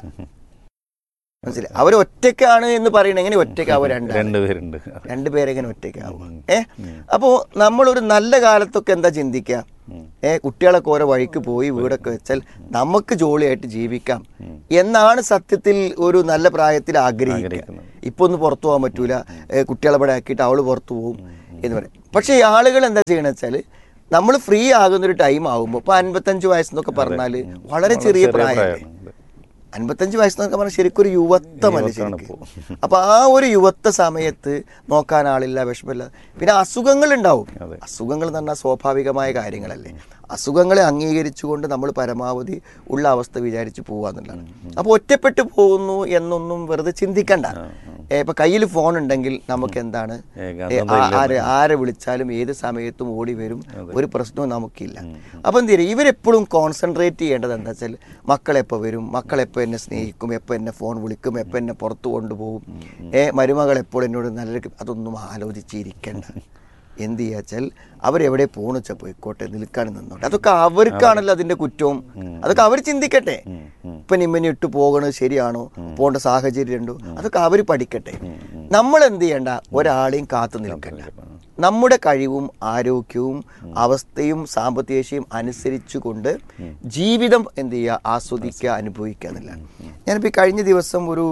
മനസ്സിലായി അവർ ഒറ്റയ്ക്കാണ് എന്ന് പറയണ എങ്ങനെ ഒറ്റയ്ക്ക് അവർ രണ്ടാണ് രണ്ടുപേരുണ്ട് രണ്ടുപേരെങ്ങനെ ഒറ്റയ്ക്കാവുക ഏ അപ്പോ നമ്മളൊരു നല്ല കാലത്തൊക്കെ എന്താ ചിന്തിക്കുക ഏ കുട്ടികളൊക്കെ ഓരോ വഴിക്ക് പോയി വീടൊക്കെ വെച്ചാൽ നമുക്ക് ജോളിയായിട്ട് ജീവിക്കാം എന്നാണ് സത്യത്തിൽ ഒരു നല്ല പ്രായത്തിൽ ആഗ്രഹിക്കുക ആഗ്രഹിക്കുന്നത്. ഇപ്പൊ ഒന്ന് പുറത്തു പോകാൻ പറ്റൂല ഏ, കുട്ടികളെ ഇവിടെ ആക്കിയിട്ട് അവള് പുറത്തു പോകും എന്ന് പറയും പക്ഷെ ഈ ആളുകൾ എന്താ ചെയ്യണമെന്ന് വെച്ചാൽ നമ്മൾ ഫ്രീ ആകുന്ന ഒരു ടൈം ആകുമ്പോൾ ഇപ്പൊ അൻപത്തഞ്ച് വയസ്സെന്നൊക്കെ പറഞ്ഞാൽ വളരെ ചെറിയ പ്രായമല്ലേ പ്രായമാണ്. അൻപത്തഞ്ച് വയസ്സെന്നൊക്കെ പറഞ്ഞാൽ ശരിക്കും ഒരു യുവത്വമല്ലേ യുവത്വമാണ് ശരിക്കും അപ്പൊ ആ ഒരു യുവത്വ സമയത്ത് നോക്കാൻ ആളില്ല വിഷമില്ല പിന്നെ അസുഖങ്ങൾ ഉണ്ടാവും അതെ. അസുഖങ്ങൾ എന്ന് പറഞ്ഞാൽ സ്വാഭാവികമായ കാര്യങ്ങളല്ലേ അസുഖങ്ങളെ അംഗീകരിച്ചുകൊണ്ട് നമ്മൾ പരമാവധി ഉള്ള അവസ്ഥ വിചാരിച്ച് പോവാന്നുള്ളതാണ് അപ്പോൾ ഒറ്റപ്പെട്ടു പോകുന്നു എന്നൊന്നും വെറുതെ ചിന്തിക്കണ്ട ഏ, ഇപ്പൊ കയ്യിൽ ഫോൺ ഉണ്ടെങ്കിൽ നമുക്ക് എന്താണ് ഏ, ഏകാന്തത ആ- ആരെ ആരെ വിളിച്ചാലും ഏത് സമയത്തും ഓടി വരും ഒരു പ്രശ്നവും നമുക്കില്ല അപ്പം എന്ത് ചെയ്യും ഇവരെപ്പോഴും കോൺസെൻട്രേറ്റ് ചെയ്യേണ്ടത് എന്താ വെച്ചാൽ മക്കളെപ്പോൾ വരും മക്കളെപ്പോൾ എന്നെ സ്നേഹിക്കും എപ്പോൾ എന്നെ ഫോൺ വിളിക്കും എപ്പോൾ എന്നെ പുറത്ത് കൊണ്ടുപോകും ഏ മരുമകൾ എപ്പോൾ എന്നോട് നല്ല അതൊന്നും ആലോചിച്ചിരിക്കണ്ട എന്ത് ചെയ്യാച്ചാൽ അവരെവിടെ പോണിച്ച പോയിക്കോട്ടെ നിൽക്കാൻ നിന്നോട്ടെ അതൊക്കെ അവർക്കാണല്ലോ അതിന്റെ കുറ്റവും അതൊക്കെ അവർ ചിന്തിക്കട്ടെ ഇപ്പൊ നിമ്മനെ ഇട്ട് പോകണത് ശരിയാണോ പോകേണ്ട സാഹചര്യം ഉണ്ടോ അതൊക്കെ അവർ പഠിക്കട്ടെ നമ്മൾ എന്ത് ചെയ്യണ്ട ഒരാളെയും കാത്തു നിൽക്കണ്ട നമ്മുടെ കഴിവും ആരോഗ്യവും അവസ്ഥയും സാമ്പത്തികശയും അനുസരിച്ചുകൊണ്ട് ജീവിതം എന്ത് ചെയ്യുക ആസ്വദിക്കുക അനുഭവിക്കുക എന്നുള്ളതാണ് ഞാനിപ്പോൾ ഈ കഴിഞ്ഞ ദിവസം ഒരു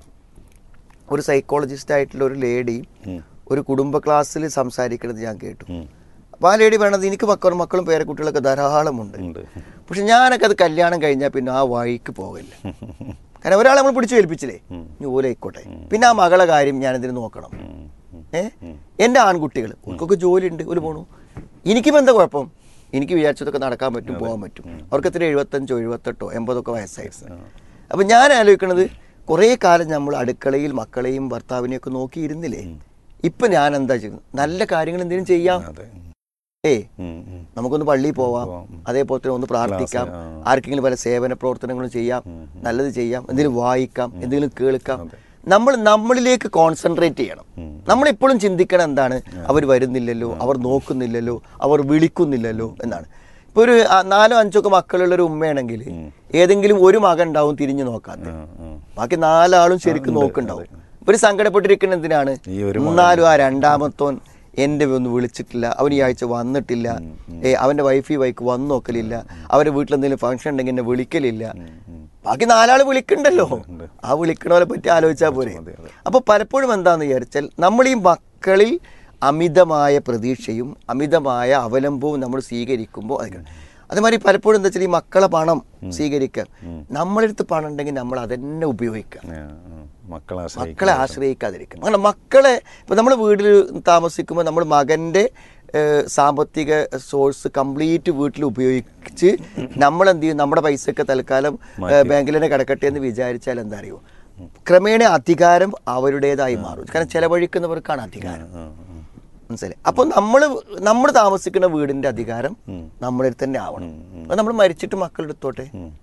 ഒരു സൈക്കോളജിസ്റ്റ് ആയിട്ടുള്ള ഒരു ലേഡി ഒരു കുടുംബ ക്ലാസ്സിൽ സംസാരിക്കുന്നത് ഞാൻ കേട്ടു അപ്പോൾ ആ ലേഡി പറയണത് എനിക്ക് മക്കളും മക്കളും പേരക്കുട്ടികളൊക്കെ ധാരാളമുണ്ട് ഉണ്ട് പക്ഷെ ഞാനൊക്കെ അത് കല്യാണം കഴിഞ്ഞാൽ പിന്നെ ആ വഴിക്ക് പോകില്ല കാരണം ഒരാളെ നമ്മൾ പിടിച്ചു ഏൽപ്പിച്ചില്ലേ ഇനി ഓലായിക്കോട്ടെ പിന്നെ ആ മകളെ കാര്യം ഞാനിതിന് നോക്കണം ഏ എൻ്റെ ആൺകുട്ടികൾ അവർക്കൊക്കെ ജോലി ഉണ്ട് ഒരു പോണു എനിക്കും എന്താ കുഴപ്പം എനിക്ക് വിചാരിച്ചതൊക്കെ നടക്കാൻ പറ്റും പോകാൻ പറ്റും അവർക്ക് എത്ര എഴുപത്തഞ്ചോ എഴുപത്തെട്ടോ എൺപതൊക്കെ വയസ്സായി അപ്പം ഞാൻ ആലോചിക്കണത് കുറേ കാലം നമ്മൾ അടുക്കളയിൽ മക്കളെയും ഭർത്താവിനെയൊക്കെ നോക്കി ഇരുന്നില്ലേ ഇപ്പം ഞാൻ എന്താ ചെയ്യുന്നത് നല്ല കാര്യങ്ങൾ എന്തെങ്കിലും ചെയ്യാം അതെ ഏ ഉം, ഉം. നമുക്കൊന്ന് പള്ളിയിൽ പോവാം പോവാം. അതേപോലെ തന്നെ ഒന്ന് പ്രാർത്ഥിക്കാം ക്ലാസ്, ആ. ആർക്കെങ്കിലും പല സേവന പ്രവർത്തനങ്ങളും ചെയ്യാം നല്ലത് ചെയ്യാം എന്തെങ്കിലും വായിക്കാം എന്തെങ്കിലും കേൾക്കാം നമ്മൾ നമ്മളിലേക്ക് കോൺസെൻട്രേറ്റ് ചെയ്യണം നമ്മളിപ്പോഴും ചിന്തിക്കണം എന്താണ് അവർ വരുന്നില്ലല്ലോ അവർ നോക്കുന്നില്ലല്ലോ അവർ വിളിക്കുന്നില്ലല്ലോ എന്നാണ് ഇപ്പൊ ഒരു ആ, നാലോ അഞ്ചോ ഒക്കെ മക്കളുള്ള ഒരു ഉമ്മയാണെങ്കിൽ ഏതെങ്കിലും ഒരു മകൻ ഉണ്ടാവും തിരിഞ്ഞു നോക്കാത്ത ആ, ആ. ബാക്കി നാലാളും ശരിക്കും നോക്കുന്നുണ്ടാവും ഇവര് സങ്കടപ്പെട്ടിരിക്കുന്ന എന്തിനാണ് ഈ ഒരു എന്നാലും ആ രണ്ടാമത്തോൻ എന്റെ ഒന്ന് വിളിച്ചിട്ടില്ല അവൻ ഈ ആഴ്ച വന്നിട്ടില്ല ഏ അവന്റെ വൈഫി വൈക്ക് വന്നു നോക്കലില്ല അവരുടെ വീട്ടിൽ എന്തെങ്കിലും ഫംഗ്ഷൻ ഉണ്ടെങ്കിൽ എന്നെ വിളിക്കലില്ല ബാക്കി നാലാള് വിളിക്കണ്ടല്ലോ ആ വിളിക്കണവരെ പറ്റി ആലോചിച്ചാൽ പോരെ അപ്പൊ പലപ്പോഴും എന്താന്ന് വിചാരിച്ചാൽ നമ്മൾ ഈ മക്കളിൽ അമിതമായ പ്രതീക്ഷയും അമിതമായ അവലംബവും നമ്മൾ സ്വീകരിക്കുമ്പോൾ അത് അതേമാതിരി പലപ്പോഴും എന്താ വെച്ചാൽ ഈ മക്കളെ പണം സ്വീകരിക്കുക നമ്മളെടുത്ത് പണം ഉണ്ടെങ്കിൽ നമ്മൾ അതന്നെ ഉപയോഗിക്കുക ആ, ആ. മക്കളെ ആശ്രയിക്കും മക്കളെ ആശ്രയിക്കാതിരിക്കുക അങ്ങനെ മക്കളെ ഇപ്പം നമ്മൾ വീട്ടിൽ താമസിക്കുമ്പോൾ നമ്മൾ മകൻ്റെ ഏഹ്, സാമ്പത്തിക സോഴ്സ് കംപ്ലീറ്റ് വീട്ടിൽ ഉപയോഗിച്ച് നമ്മൾ എന്ത് ചെയ്യും നമ്മുടെ പൈസയൊക്കെ തൽക്കാലം ഏഹ്, ബാങ്കിൽ തന്നെ കിടക്കട്ടെ എന്ന് വിചാരിച്ചാൽ എന്താ അറിയോ ക്രമേണ അധികാരം അവരുടേതായി മാറും കാരണം ചെലവഴിക്കുന്നവർക്കാണ് അധികാരം ആ, ആ. മനസ്സിലായി അപ്പോൾ നമ്മൾ നമ്മൾ താമസിക്കുന്ന വീടിന്റെ അധികാരം നമ്മുടെ അടുത്ത് തന്നെ ആവണം അത് നമ്മൾ മരിച്ചിട്ട് മക്കളുടെ അടുത്തോട്ടെ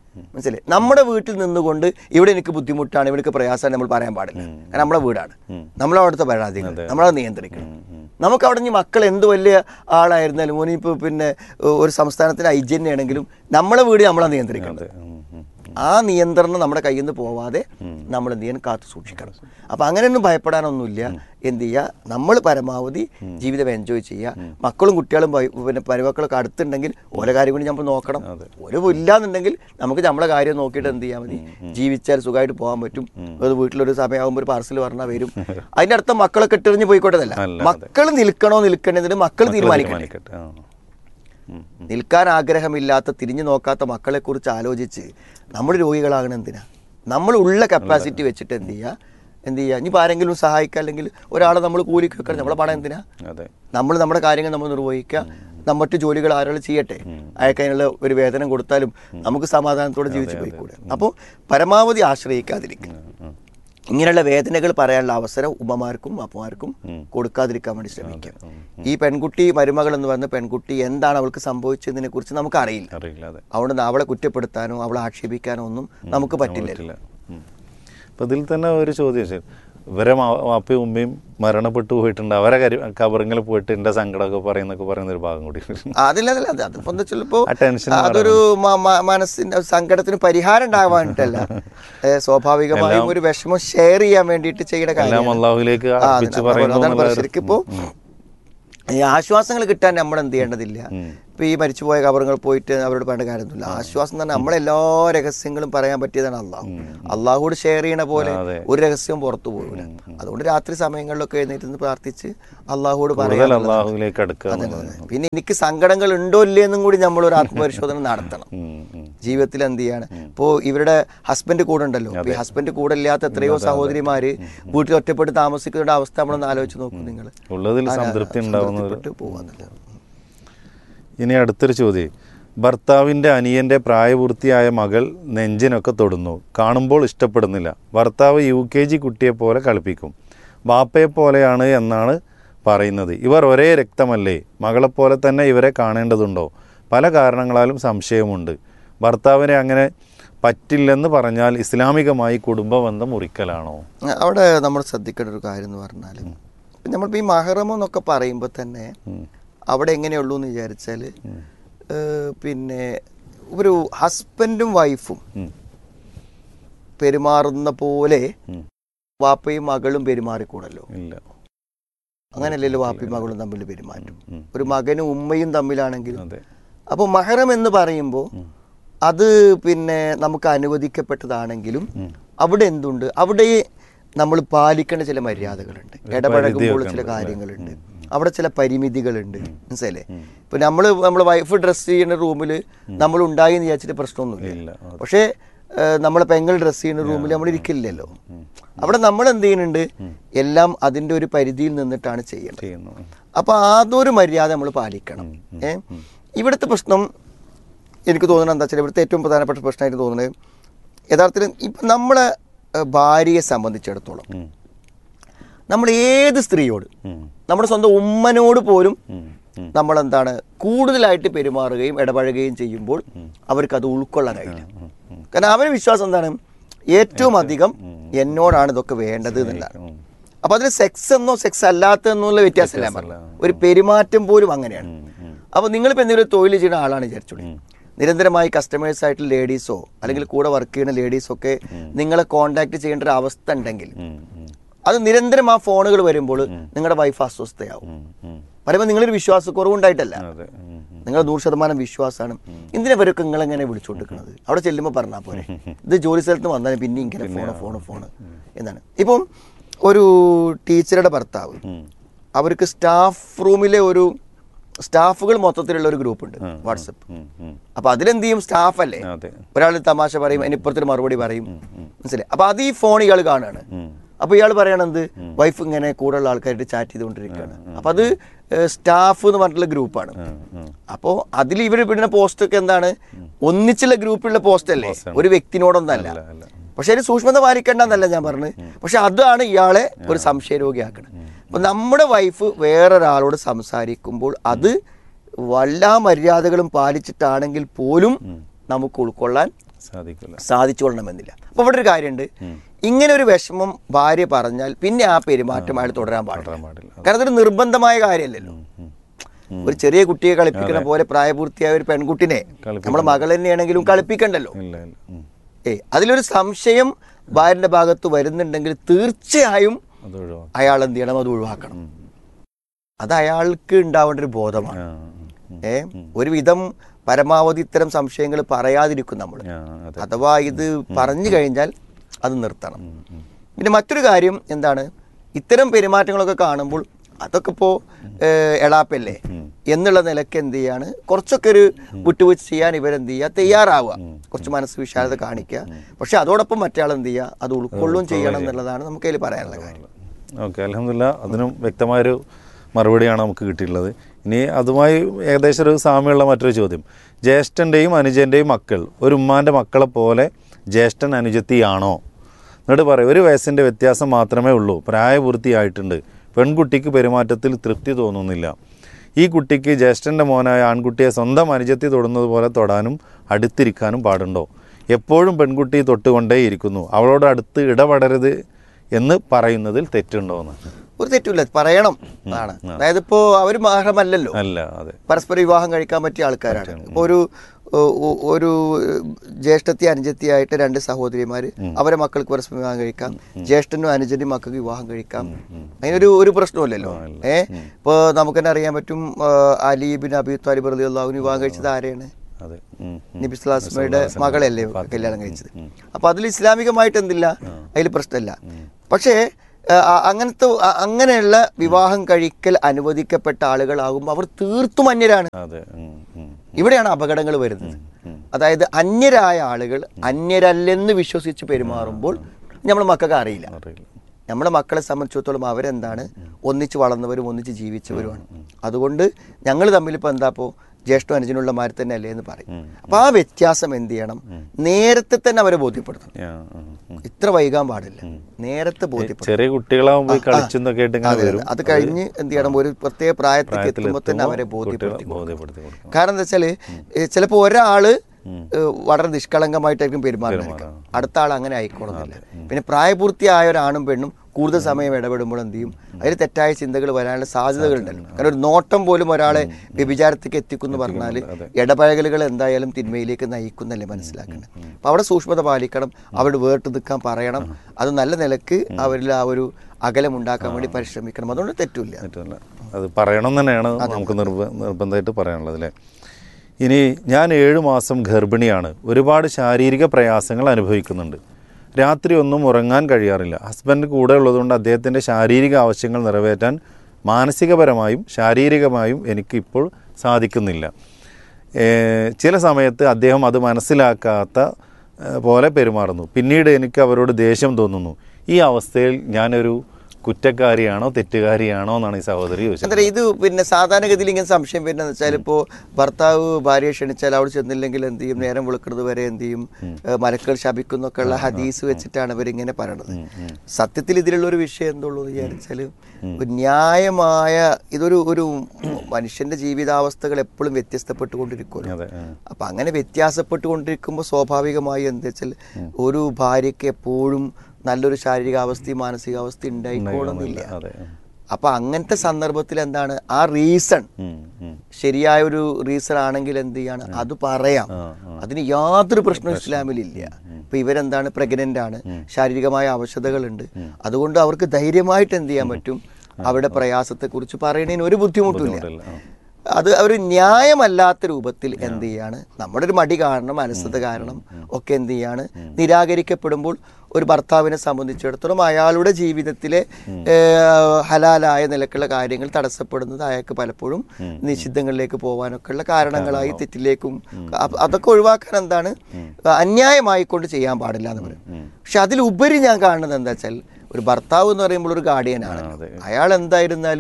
മനസ്സിലായി നമ്മുടെ വീട്ടിൽ നിന്നുകൊണ്ട് ഇവിടെ എനിക്ക് ബുദ്ധിമുട്ടാണ് ഇവിടേക്ക് പ്രയാസമാണ് നമ്മൾ പറയാൻ പാടില്ല കാരണം നമ്മുടെ വീടാണ് നമ്മളവിടുത്തെ പരാതികൾ നമ്മളത് നിയന്ത്രിക്കണം നമുക്ക് അവിടെ ഇനി മക്കൾ എന്ത് വലിയ ആളായിരുന്നാലും ഓനിപ്പോൾ പിന്നെ ഏഹ്, ഒരു സംസ്ഥാനത്തിന് ഐ ജി ആണെങ്കിലും നമ്മളെ വീട് നമ്മളെ നിയന്ത്രിക്കണം അതെ ഉം, ഉം. ആ നിയന്ത്രണം നമ്മുടെ കയ്യിൽ നിന്ന് പോവാതെ നമ്മൾ എന്ത് ചെയ്യാൻ കാത്തു സൂക്ഷിക്കണം അപ്പം അങ്ങനെയൊന്നും ഭയപ്പെടാനൊന്നുമില്ല എന്ത് ചെയ്യുക നമ്മൾ പരമാവധി ജീവിതം എൻജോയ് ചെയ്യുക മക്കളും കുട്ടികളും ഭയ- പിന്നെ പരിമക്കളൊക്കെ അടുത്തുണ്ടെങ്കിൽ ഓരോ കാര്യം കൂടി നമ്മൾ നോക്കണം ഒരു ഇല്ലാന്നുണ്ടെങ്കിൽ നമുക്ക് നമ്മളെ കാര്യം നോക്കിയിട്ട് എന്ത് ചെയ്യാൻ മതി ജീവിച്ചാൽ സുഖമായിട്ട് പോകാൻ പറ്റും അത് വീട്ടിലൊരു സമയമാകുമ്പോൾ ഒരു പാർസൽ പറഞ്ഞാൽ വരും അതിൻ്റെ അർത്ഥം മക്കളെ കെട്ടെറിഞ്ഞ് പോയിക്കോട്ടതല്ല അല്ല, മക്കൾ നിൽക്കണോ നിൽക്കണമെന്നതിന് മക്കൾ തീരുമാനിക്കണം തീരുമാനിക്കട്ടെ ആ. ഉം, ഉം. നിൽക്കാൻ ആഗ്രഹമില്ലാത്ത തിരിഞ്ഞു നോക്കാത്ത മക്കളെക്കുറിച്ച് ആലോചിച്ച് നമ്മൾ രോഗികളാകണം എന്തിനാ നമ്മൾ ഉള്ള കപ്പാസിറ്റി വെച്ചിട്ട് എന്ത് ചെയ്യുക എന്ത് ചെയ്യുക ഇനിയിപ്പോൾ ആരെങ്കിലും സഹായിക്കുക അല്ലെങ്കിൽ ഒരാളെ നമ്മൾ കൂലിക്ക് വെക്കണം നമ്മളെ പണം എന്തിനാ അതെ നമ്മൾ നമ്മുടെ കാര്യങ്ങൾ നമ്മൾ നിർവഹിക്കുക നമ്മട്ട് ജോലികൾ ആരോളം ചെയ്യട്ടെ അയാൾക്ക് അതിനുള്ള ഒരു വേതനം കൊടുത്താലും നമുക്ക് സമാധാനത്തോടെ ജീവിച്ചു പോയിക്കൂടെ അപ്പോൾ പരമാവധി ആശ്രയിക്കാതിരിക്കുക ഉം. ഇങ്ങനെയുള്ള വേദനകൾ പറയാനുള്ള അവസരം ഉമ്മമാർക്കും അപ്പമാർക്കും കൊടുക്കാതിരിക്കാൻ വേണ്ടി ശ്രമിക്കുക ഈ പെൺകുട്ടി മരുമകൾ എന്ന് പറഞ്ഞ പെൺകുട്ടി എന്താണ് അവൾക്ക് സംഭവിച്ചതിനെ കുറിച്ച് നമുക്ക് അറിയില്ല അറിയില്ല അതെ അതുകൊണ്ട് അവളെ കുറ്റപ്പെടുത്താനോ അവളെ ആക്ഷേപിക്കാനോ ഒന്നും നമുക്ക് പറ്റില്ല പറ്റില്ല ഉം. അപ്പൊ ഇതിൽ തന്നെ ഒരു ചോദ്യം ശരി ഇവരെ മാ- വാപ്പയും ഉമ്മയും മരണപ്പെട്ടു പോയിട്ടുണ്ട് അവരെ കബറിങ്ങിൽ പോയിട്ട് എന്റെ സങ്കടമൊക്കെ പറയുന്നൊക്കെ പറയുന്ന ഒരു ഭാഗം കൂടി അതിലതല്ല അത് അതിപ്പോ എന്താ ചിലപ്പോ ആ ടെൻഷൻ അതൊരു മ- മ- മനസ്സിന്റെ സങ്കടത്തിന് പരിഹാരം ഉണ്ടാവാനിട്ടല്ല ഏ, സ്വാഭാവികമായും ഒരു വിഷമം ഷെയർ ചെയ്യാൻ വേണ്ടിയിട്ട് ചെയ്യുന്ന എല്ലാം കാര്യമാണ് അള്ളാഹുലേക്ക് ആ, അർപ്പിച്ച് അതാണ് പറയുന്നു അതാണ് എന്നുള്ള ഒരു- ശരിക്കും ഇപ്പോ ഈ ആശ്വാസങ്ങൾ കിട്ടാൻ നമ്മൾ എന്ത് ചെയ്യേണ്ടതില്ല ഇപ്പൊ ഈ മരിച്ചുപോയ കബറുകൾ പോയിട്ട് അവരോട് പറയേണ്ട കാര്യമൊന്നുമില്ല ആശ്വാസം എന്ന് പറഞ്ഞാൽ നമ്മളെ എല്ലാ രഹസ്യങ്ങളും പറയാൻ പറ്റിയതാണ് അള്ളാഹു അള്ളാഹുയോട് ഷെയർ ചെയ്യണ പോലെ അതെ. ഒരു രഹസ്യവും പുറത്തു പോകില്ല അതുകൊണ്ട് രാത്രി സമയങ്ങളിലൊക്കെ എഴുന്നേറ്റ് നിന്ന് പ്രാർത്ഥിച്ച് അള്ളാഹുവോട് കൂടുതൽ പറയാൻ അള്ളാഹുലേക്ക് അടുക്കുക അതെ, എന്നുള്ളത്. അതെ. പിന്നെ എനിക്ക് സങ്കടങ്ങൾ ഉണ്ടോ ഇല്ലേ എന്നും കൂടി നമ്മൾ ഒരു ആത്മപരിശോധന നടത്തണം ഉം, ഉം. ജീവിതത്തിൽ എന്ത് ചെയ്യാണ് ഇപ്പോൾ ഇവരുടെ ഹസ്ബൻഡ് കൂടെ ഉണ്ടല്ലോ ഇപ്പൊ ഈ ഹസ്ബൻഡ് കൂടെ ഇല്ലാത്ത എത്രയോ സഹോദരിമാര് വീട്ടിൽ ഒറ്റപ്പെട്ട് താമസിക്കുന്ന അവസ്ഥ നമ്മളൊന്ന് ആലോചിച്ച് നോക്കും നിങ്ങൾ ഉള്ളതിൽ സംതൃപ്തി ഉണ്ടാവുന്നത് പോവാന്നില്ല ഇനി അടുത്തൊരു ചോദ്യം ഭർത്താവിൻ്റെ അനിയൻ്റെ പ്രായപൂർത്തിയായ മകൾ നെഞ്ചിനൊക്കെ തൊടുന്നു കാണുമ്പോൾ ഇഷ്ടപ്പെടുന്നില്ല ഭർത്താവ് യു കെ ജി കുട്ടിയെ പോലെ കളിപ്പിക്കും ബാപ്പയെ പോലെയാണ് എന്നാണ് പറയുന്നത് ഇവർ ഒരേ രക്തമല്ലേ മകളെപ്പോലെ തന്നെ ഇവരെ കാണേണ്ടതുണ്ടോ പല കാരണങ്ങളാലും സംശയമുണ്ട് ഭർത്താവിനെ അങ്ങനെ പറ്റില്ലെന്ന് പറഞ്ഞാൽ ഇസ്ലാമികമായി കുടുംബബന്ധം മുറിക്കലാണോ അവിടെ നമ്മൾ ശ്രദ്ധിക്കേണ്ട ഒരു കാര്യം എന്ന് പറഞ്ഞാൽ നമ്മളിപ്പോൾ ഈ മഹറം എന്നൊക്കെ പറയുമ്പോൾ തന്നെ അവിടെ എങ്ങനെയുള്ളൂ എന്ന് വിചാരിച്ചാൽ പിന്നെ ഒരു ഹസ്ബൻഡും വൈഫും ഉം. പെരുമാറുന്ന പോലെ ഉം. വാപ്പയും മകളും പെരുമാറിക്കൂടല്ലോ ഇല്ല അങ്ങനെയല്ലല്ലോ വാപ്പയും മകളും തമ്മിൽ പെരുമാറ്റം ഉം. ഒരു മകനും ഉമ്മയും തമ്മിലാണെങ്കിലും അതെ അപ്പോൾ മഹറം എന്ന് പറയുമ്പോൾ അത് പിന്നെ നമുക്ക് അനുവദിക്കപ്പെട്ടതാണെങ്കിലും അവിടെ എന്തുണ്ട് അവിടെ നമ്മൾ പാലിക്കേണ്ട ചില മര്യാദകളുണ്ട് ഇടപഴകുമ്പോൾ ചില കാര്യങ്ങളുണ്ട് അവിടെ ചില പരിമിതികളുണ്ട് മനസ്സിലേ ഇപ്പൊ നമ്മൾ നമ്മൾ വൈഫ് ഡ്രസ്സ് ചെയ്യുന്ന റൂമിൽ നമ്മൾ ഉണ്ടായി എന്ന് വിചാരിച്ചിട്ട് പ്രശ്നമൊന്നുമില്ല ഇല്ല അത് പക്ഷേ ഏഹ്, നമ്മളെ പെങ്ങൾ ഡ്രസ്സ് ചെയ്യുന്ന റൂമിൽ നമ്മൾ ഇരിക്കില്ലല്ലോ അവിടെ നമ്മൾ എന്ത് ചെയ്യുന്നുണ്ട് എല്ലാം അതിൻ്റെ ഒരു പരിധിയിൽ നിന്നിട്ടാണ് ചെയ്യുന്നത് ചെയ്യുന്നു അപ്പോൾ അതൊരു മര്യാദ നമ്മൾ പാലിക്കണം ഏ ഇവിടുത്തെ പ്രശ്നം എനിക്ക് തോന്നുന്നത് എന്താ വെച്ചാൽ ഇവിടുത്തെ ഏറ്റവും പ്രധാനപ്പെട്ട പ്രശ്നമായിട്ട് തോന്നുന്നത് യഥാർത്ഥത്തിൽ ഇപ്പം നമ്മളെ ഏഹ്, ഭാര്യയെ സംബന്ധിച്ചിടത്തോളം ഉം. നമ്മൾ ഏത് സ്ത്രീയോട് ഉം. നമ്മുടെ സ്വന്തം ഉമ്മനോട് പോലും ഉം. ഉം. നമ്മൾ എന്താണ് കൂടുതലായിട്ട് പെരുമാറുകയും ഇടപഴകുകയും ചെയ്യുമ്പോൾ അവർക്ക് അത് ഉൾക്കൊള്ളാൻ കഴിയില്ല കാരണം അവരുടെ വിശ്വാസം എന്താണ് ഏറ്റവും അധികം എന്നോടാണ് ഇതൊക്കെ വേണ്ടത് എന്നുള്ളതാണ് ഉം. അപ്പൊ അതിന് സെക്സ് എന്നോ സെക്സ് അല്ലാത്ത എന്നുള്ള വ്യത്യാസമല്ല ഞാൻ പറഞ്ഞത്. ഒരു പെരുമാറ്റം പോലും അങ്ങനെയാണ് അപ്പൊ നിങ്ങളിപ്പോ എന്തെങ്കിലും ഒരു തൊഴിൽ ചെയ്യുന്ന ആളാണ് വിചാരിച്ചോളി നിരന്തരമായി കസ്റ്റമേഴ്സ് ആയിട്ടുള്ള ലേഡീസോ അല്ലെങ്കിൽ കൂടെ വർക്ക് ചെയ്യുന്ന ലേഡീസോ ഒക്കെ നിങ്ങളെ കോണ്ടാക്ട് ചെയ്യേണ്ട ഒരു അവസ്ഥ ഉണ്ടെങ്കിൽ ഉം. ഉം. അത് നിരന്തരം ആ ഫോണുകൾ വരുമ്പോൾ നിങ്ങളുടെ വൈഫ് അസ്വസ്ഥയാവും ഉം. ഉം. പറയുമ്പോൾ നിങ്ങളൊരു വിശ്വാസക്കുറവുണ്ടായിട്ടല്ല അതെ ഉം. ഉം. നിങ്ങൾ നൂറ് ശതമാനം വിശ്വാസമാണ് എന്തിനാ ഇവരൊക്കെ നിങ്ങൾ എങ്ങനെ വിളിച്ചുകൊണ്ടിരിക്കുന്നത് അവിടെ ചെല്ലുമ്പോൾ പറഞ്ഞാൽ പോരെ ഇത് ജോലി സ്ഥലത്ത് വന്നാൽ പിന്നെ ഇങ്ങനെ ഫോണ് ഫോണ് ഫോണ് എന്നാണ് ഇപ്പം ഒരു ടീച്ചറുടെ ഭർത്താവ് ഉം. അവർക്ക് സ്റ്റാഫ് റൂമിലെ ഒരു സ്റ്റാഫുകൾ മൊത്തത്തിലുള്ള ഒരു ഗ്രൂപ്പ് ഉണ്ട് വാട്സപ്പ് ഉം. ഉം. അപ്പൊ അതിലെന്ത് ചെയ്യും സ്റ്റാഫ് അല്ലേ അതെ ഒരാൾ തമാശ പറയും അതിനിപ്പുറത്തൊരു മറുപടി പറയും മനസ്സിലായി അപ്പൊ അത് ഈ ഫോൺ ഇയാൾ കാണുകയാണ് ഉം. അപ്പൊ ഇയാൾ പറയണത് വൈഫ് ഇങ്ങനെ കൂടുതലുള്ള ആൾക്കാരായിട്ട് ചാറ്റ് ചെയ്തുകൊണ്ടിരിക്കുകയാണ് അപ്പൊ അത് സ്റ്റാഫ് എന്ന് പറഞ്ഞിട്ടുള്ള ഗ്രൂപ്പാണ് ഉം. ഉം. അപ്പോൾ അതിൽ ഇവർ ഇടുന്ന പോസ്റ്റ് ഒക്കെ എന്താണ് ഒന്നിച്ചുള്ള ഗ്രൂപ്പിലുള്ള പോസ്റ്റ് അല്ലേ ഒരു വ്യക്തിനോടൊന്നല്ല അല്ല അല്ല പക്ഷെ അതിന് സൂക്ഷ്മത പാലിക്കേണ്ടെന്നല്ല ഞാൻ പറഞ്ഞത് പക്ഷെ അതാണ് ഇയാളെ ഒരു സംശയരോഗിയാക്കുന്നത് അപ്പൊ നമ്മുടെ വൈഫ് വേറൊരാളോട് സംസാരിക്കുമ്പോൾ അത് വല്ലാ മര്യാദകളും പാലിച്ചിട്ടാണെങ്കിൽ പോലും നമുക്ക് ഉൾക്കൊള്ളാൻ സാധിക്കില്ല സാധിച്ചു കൊള്ളണമെന്നില്ല അപ്പോൾ ഇവിടെ ഒരു കാര്യമുണ്ട് ഇങ്ങനെ ഒരു വിഷമം ഭാര്യ പറഞ്ഞാൽ പിന്നെ ആ പെരുമാറ്റം അയാൾ തുടരാൻ പാടില്ല തുടരാൻ പാടില്ല കാരണം അതൊരു നിർബന്ധമായ കാര്യമല്ലല്ലോ ഉം. ഒരു ചെറിയ കുട്ടിയെ കളിപ്പിക്കുന്ന പോലെ പ്രായപൂർത്തിയായ ഒരു പെൺകുട്ടിനെ നമ്മുടെ മകൾ തന്നെയാണെങ്കിലും കളിപ്പിക്കണ്ടല്ലോ ഇല്ല ഇല്ല ഉം. ഏ അതിലൊരു സംശയം ഭാര്യന്റെ ഭാഗത്ത് വരുന്നുണ്ടെങ്കിൽ തീർച്ചയായും അത് ഒഴിവാക്കാം അയാൾ എന്ത് ചെയ്യണം അത് ഒഴിവാക്കണം അത് അയാൾക്ക് ഉണ്ടാവേണ്ട ഒരു ബോധമാണ് ആ, ഉം. ഏ ഒരുവിധം പരമാവധി ഇത്തരം സംശയങ്ങൾ പറയാതിരിക്കും നമ്മൾ ആ, അതെ അഥവാ ഇത് പറഞ്ഞു കഴിഞ്ഞാൽ അത് നിർത്തണം പിന്നെ മറ്റൊരു കാര്യം എന്താണ് ഇത്തരം പെരുമാറ്റങ്ങളൊക്കെ കാണുമ്പോൾ അതൊക്കെ ഇപ്പോൾ എളാപ്പല്ലേ എന്നുള്ള നിലയ്ക്ക് എന്ത് ചെയ്യാണ് കുറച്ചൊക്കെ ഒരു വിട്ടുവീഴ്ച ചെയ്യാൻ ഇവരെന്ത് ചെയ്യുക തയ്യാറാവുക കുറച്ച് മനസ്സ് വിശാലത കാണിക്കുക പക്ഷെ അതോടൊപ്പം മറ്റേ എന്ത് ചെയ്യുക അത് ഉൾക്കൊള്ളുകയും ചെയ്യണം എന്നുള്ളതാണ് നമുക്ക് അതിൽ പറയാനുള്ള കാര്യം ഓക്കെ അലഹമില്ല അതിനും വ്യക്തമായൊരു മറുപടിയാണ് നമുക്ക് കിട്ടിയിട്ടുള്ളത് ഇനി അതുമായി ഏകദേശം ഒരു സാമ്യമുള്ള മറ്റൊരു ചോദ്യം ജ്യേഷ്ഠൻ്റെയും അനുജൻ്റെയും മക്കൾ ഒരു ഉമ്മാൻ്റെ മക്കളെ പോലെ ജ്യേഷ്ഠൻ അനുജത്തിയാണോ എന്നിട്ട് പറയും ഒരു വയസ്സിൻ്റെ വ്യത്യാസം മാത്രമേ ഉള്ളൂ പ്രായപൂർത്തിയായിട്ടുണ്ട് പെൺകുട്ടിക്ക് പെരുമാറ്റത്തിൽ തൃപ്തി തോന്നുന്നില്ല ഈ കുട്ടിക്ക് ജ്യേഷ്ഠൻ്റെ മോനായ ആൺകുട്ടിയെ സ്വന്തം അനുജത്തി തൊടുന്നത് പോലെ തൊടാനും അടുത്തിരിക്കാനും പാടുണ്ടോ എപ്പോഴും പെൺകുട്ടി തൊട്ടുകൊണ്ടേയിരിക്കുന്നു അവളോട് അടുത്ത് ഇടപെടരുത് എന്ന് പറയുന്നതിൽ തെറ്റുണ്ടോ എന്ന് ഒരു തെറ്റുമില്ല പറയണം അതാണ് അതായത് ഇപ്പോൾ അവർ മാഹമല്ലല്ലോ അല്ല അതെ പരസ്പര വിവാഹം കഴിക്കാൻ പറ്റിയ ആൾക്കാരാണ് ഇപ്പോൾ ഒരു ഒ- ഒ- ഒരു ജ്യേഷ്ഠത്തി അനുജത്തിയായിട്ട് രണ്ട് സഹോദരിമാര് അവരെ മക്കൾക്ക് പരസ്പരം വിവാഹം കഴിക്കാം ജ്യേഷ്ഠനും അനുജനും മക്കൾക്ക് വിവാഹം കഴിക്കാം അതിനൊരു ഒരു പ്രശ്നമില്ലല്ലോ ഏ ഇപ്പോൾ നമുക്ക് തന്നെ അറിയാൻ പറ്റും ആ, അലി ബിൻ അബി താലിബ് റലി അള്ളാഹുവിന് വിവാഹം കഴിച്ചത് ആരെയാണ് അതെ ഉം, ഉം. നബി സ്വലാസ്മയുടെ മകളല്ലേ കല്യാണം കഴിച്ചത് അപ്പൊ അതിൽ ഇസ്ലാമികമായിട്ട് എന്തില്ല അതിൽ പ്രശ്നമില്ല പക്ഷേ ആ, ആ, അങ്ങനത്തെ ആ, അങ്ങനെയുള്ള വിവാഹം കഴിക്കൽ അനുവദിക്കപ്പെട്ട ആളുകളാകുമ്പോൾ അവർ തീർത്തും അന്യരാണ് അതെ ഉം, ഉം. ഇവിടെയാണ് അപകടങ്ങൾ വരുന്നത് അതായത് അന്യരായ ആളുകൾ അന്യരല്ലെന്ന് വിശ്വസിച്ച് പെരുമാറുമ്പോൾ നമ്മൾ മക്കൾക്ക് അറിയില്ല അറിയില്ല നമ്മുടെ മക്കളെ സംബന്ധിച്ചിടത്തോളം അവരെന്താണ് ഒന്നിച്ച് വളർന്നവരും ഒന്നിച്ച് ജീവിച്ചവരുമാണ് അതുകൊണ്ട് ഞങ്ങൾ തമ്മിൽ ഇപ്പോൾ എന്താ ഇപ്പോൾ ജ്യേഷ്ഠ അനുജനുള്ള മാതിരി തന്നെ അല്ലേ എന്ന് പറയും അപ്പോൾ ആ വ്യത്യാസം എന്ത് ചെയ്യണം നേരത്തെ തന്നെ അവരെ ബോധ്യപ്പെടുത്തണം ആ, ഉം, ഉം. ഇത്ര വൈകാൻ പാടില്ല നേരത്തെ ബോധ്യപ്പെടുത്തണം ചെറിയ കുട്ടികളാവുമ്പോൾ ഈ കളിച്ചെന്നൊക്കെ ആയിട്ട് ഇങ്ങനെ അതെ, അതെ. വരും അത് കഴിഞ്ഞ് എന്ത് ചെയ്യണം ഒരു പ്രത്യേക പ്രായത്തേക്ക് പ്രായത്തിൽ എത്തുമ്പോൾ തന്നെ എത്തുമ്പോൾ അവരെ കുട്ടികളെ ബോധ്യപ്പെടുത്തി കൊടുക്കണം. ബോധ്യപ്പെടുത്തി കൊടുക്കണം കാരണം എന്താ വെച്ചാല് ചിലപ്പോൾ ഒരാള് ഏഹ് വളരെ നിഷ്കളങ്കമായിട്ടായിരിക്കും പെരുമാറുന്നത് അടുത്ത ആൾ അങ്ങനെ ആയിക്കോളുന്നില്ല പിന്നെ പ്രായപൂർത്തിയായ ഒരാണും പെണ്ണും കൂടുതൽ സമയം ഇടപെടുമ്പോൾ എന്ത് ചെയ്യും അതിൽ തെറ്റായ ചിന്തകൾ വരാനുള്ള സാധ്യതകളുണ്ടല്ലോ കാരണം ഒരു നോട്ടം പോലും ഒരാളെ വ്യഭിചാരത്തേക്ക് എത്തിക്കും എന്ന് പറഞ്ഞാൽ ഇടപഴകലുകൾ എന്തായാലും തിന്മയിലേക്ക് നയിക്കുന്നല്ലേ മനസ്സിലാക്കണം അപ്പൊ അവിടെ സൂക്ഷ്മത പാലിക്കണം അവരുടെ വേർട്ട് നിൽക്കാൻ പറയണം അത് നല്ല നിലക്ക് അവരിൽ ആ ഒരു അകലം ഉണ്ടാക്കാൻ വേണ്ടി പരിശ്രമിക്കണം അതുകൊണ്ട് തെറ്റില്ല പറ്റില്ല അത് പറയണം തന്നെയാണ് നമുക്ക് നിർബ നിർബന്ധമായിട്ട് പറയാനുള്ളത് അല്ലേ ഇനി ഞാൻ ഏഴു മാസം ഗർഭിണിയാണ് ഒരുപാട് ശാരീരിക പ്രയാസങ്ങൾ അനുഭവിക്കുന്നുണ്ട് രാത്രി ഒന്നും ഉറങ്ങാൻ കഴിയാറില്ല ഹസ്ബൻഡ് കൂടെ ഉള്ളതുകൊണ്ട് അദ്ദേഹത്തിൻ്റെ ശാരീരിക ആവശ്യങ്ങൾ നിറവേറ്റാൻ മാനസികപരമായും ശാരീരികമായും എനിക്ക് ഇപ്പോൾ സാധിക്കുന്നില്ല ഏഹ് ചില സമയത്ത് അദ്ദേഹം അത് മനസ്സിലാക്കാത്ത ഏഹ് പോലെ പെരുമാറുന്നു പിന്നീട് എനിക്ക് അവരോട് ദേഷ്യം തോന്നുന്നു ഈ അവസ്ഥയിൽ ഞാനൊരു കുറ്റക്കാരിയാണോ തെറ്റുകാരിയാണോ എന്നാണ് ഈ സഹോദരി ചോദിച്ചത് അന്നേരം ഇത് പിന്നെ സാധാരണഗതിയിൽ ഇങ്ങനെ സംശയം വരുന്നത് വെച്ചാൽ ഇപ്പോൾ ഭർത്താവ് ഭാര്യയെ ക്ഷണിച്ചാൽ അവിടെ ചെന്നില്ലെങ്കിൽ എന്ത് ചെയ്യും നേരം വെളുക്കുന്നത് വരെ എന്ത് ചെയ്യും ഏഹ് മലക്കൾ ശപിക്കുന്നൊക്കെ ഉള്ള ഹദീസ് വെച്ചിട്ടാണ് ഇവരിങ്ങനെ പറയണത് സത്യത്തിൽ ഇതിലുള്ള ഒരു വിഷയം എന്തുള്ളൂ എന്ന് വിചാരിച്ചാൽ ഒരു ന്യായമായ ഇതൊരു ഒരു മനുഷ്യന്റെ ജീവിതാവസ്ഥകൾ എപ്പോഴും വ്യത്യസ്തപ്പെട്ടുകൊണ്ടിരിക്കുമല്ലോ അതെ ആ. അപ്പൊ അങ്ങനെ വ്യത്യാസപ്പെട്ടുകൊണ്ടിരിക്കുമ്പോൾ സ്വാഭാവികമായി എന്താ വെച്ചാൽ ഒരു ഭാര്യയ്ക്ക് എപ്പോഴും നല്ലൊരു ശാരീരികാവസ്ഥയും മാനസികാവസ്ഥയും ഉണ്ടായിക്കോളുന്നില്ല അതെ ഉം. അപ്പൊ അങ്ങനത്തെ സന്ദർഭത്തിൽ എന്താണ് ആ റീസൺ ഉം, ഉം. ശരിയായ ഒരു റീസൺ ആണെങ്കിൽ എന്ത് ചെയ്യാണ് അത് പറയാം അതിന് യാതൊരു പ്രശ്നവും ഇസ്ലാമിലില്ല ഇപ്പൊ ഇവരെന്താണ് പ്രഗ്നന്റ് ആണ് ശാരീരികമായ അവശതകളുണ്ട് അതുകൊണ്ട് അവർക്ക് ധൈര്യമായിട്ട് എന്ത് ചെയ്യാൻ പറ്റും അവരുടെ പ്രയാസത്തെ കുറിച്ച് പറയണതിന് ഒരു ബുദ്ധിമുട്ടില്ല ബുദ്ധിമുട്ടില്ല, ആ. അത് ഒരു ന്യായമല്ലാത്ത രൂപത്തിൽ എന്ത് ചെയ്യാണ് നമ്മുടെ ഒരു മടി കാരണം അലസത കാരണം ഒക്കെ എന്ത് ചെയ്യാണ് നിരാകരിക്കപ്പെടുമ്പോൾ ഒരു ഭർത്താവിനെ സംബന്ധിച്ചിടത്തോളം അയാളുടെ ജീവിതത്തിലെ ഏഹ്, ഹലാലായ നിലക്കുള്ള കാര്യങ്ങൾ തടസ്സപ്പെടുന്നത് അയാൾക്ക് പലപ്പോഴും നിഷിദ്ധങ്ങളിലേക്ക് പോകാനൊക്കെ ഉള്ള കാരണങ്ങളായി തെറ്റിലേക്കും അ- അതൊക്കെ ഒഴിവാക്കാൻ എന്താണ് അന്യായമായിക്കൊണ്ട് ചെയ്യാൻ പാടില്ല എന്ന് പറയും പക്ഷെ അതിലുപരി ഞാൻ കാണുന്നത് എന്താ വെച്ചാൽ ഒരു ഭർത്താവ് എന്ന് പറയുമ്പോൾ ഒരു ഗാർഡിയനാണ് അയാൾ എന്തായിരുന്നാലും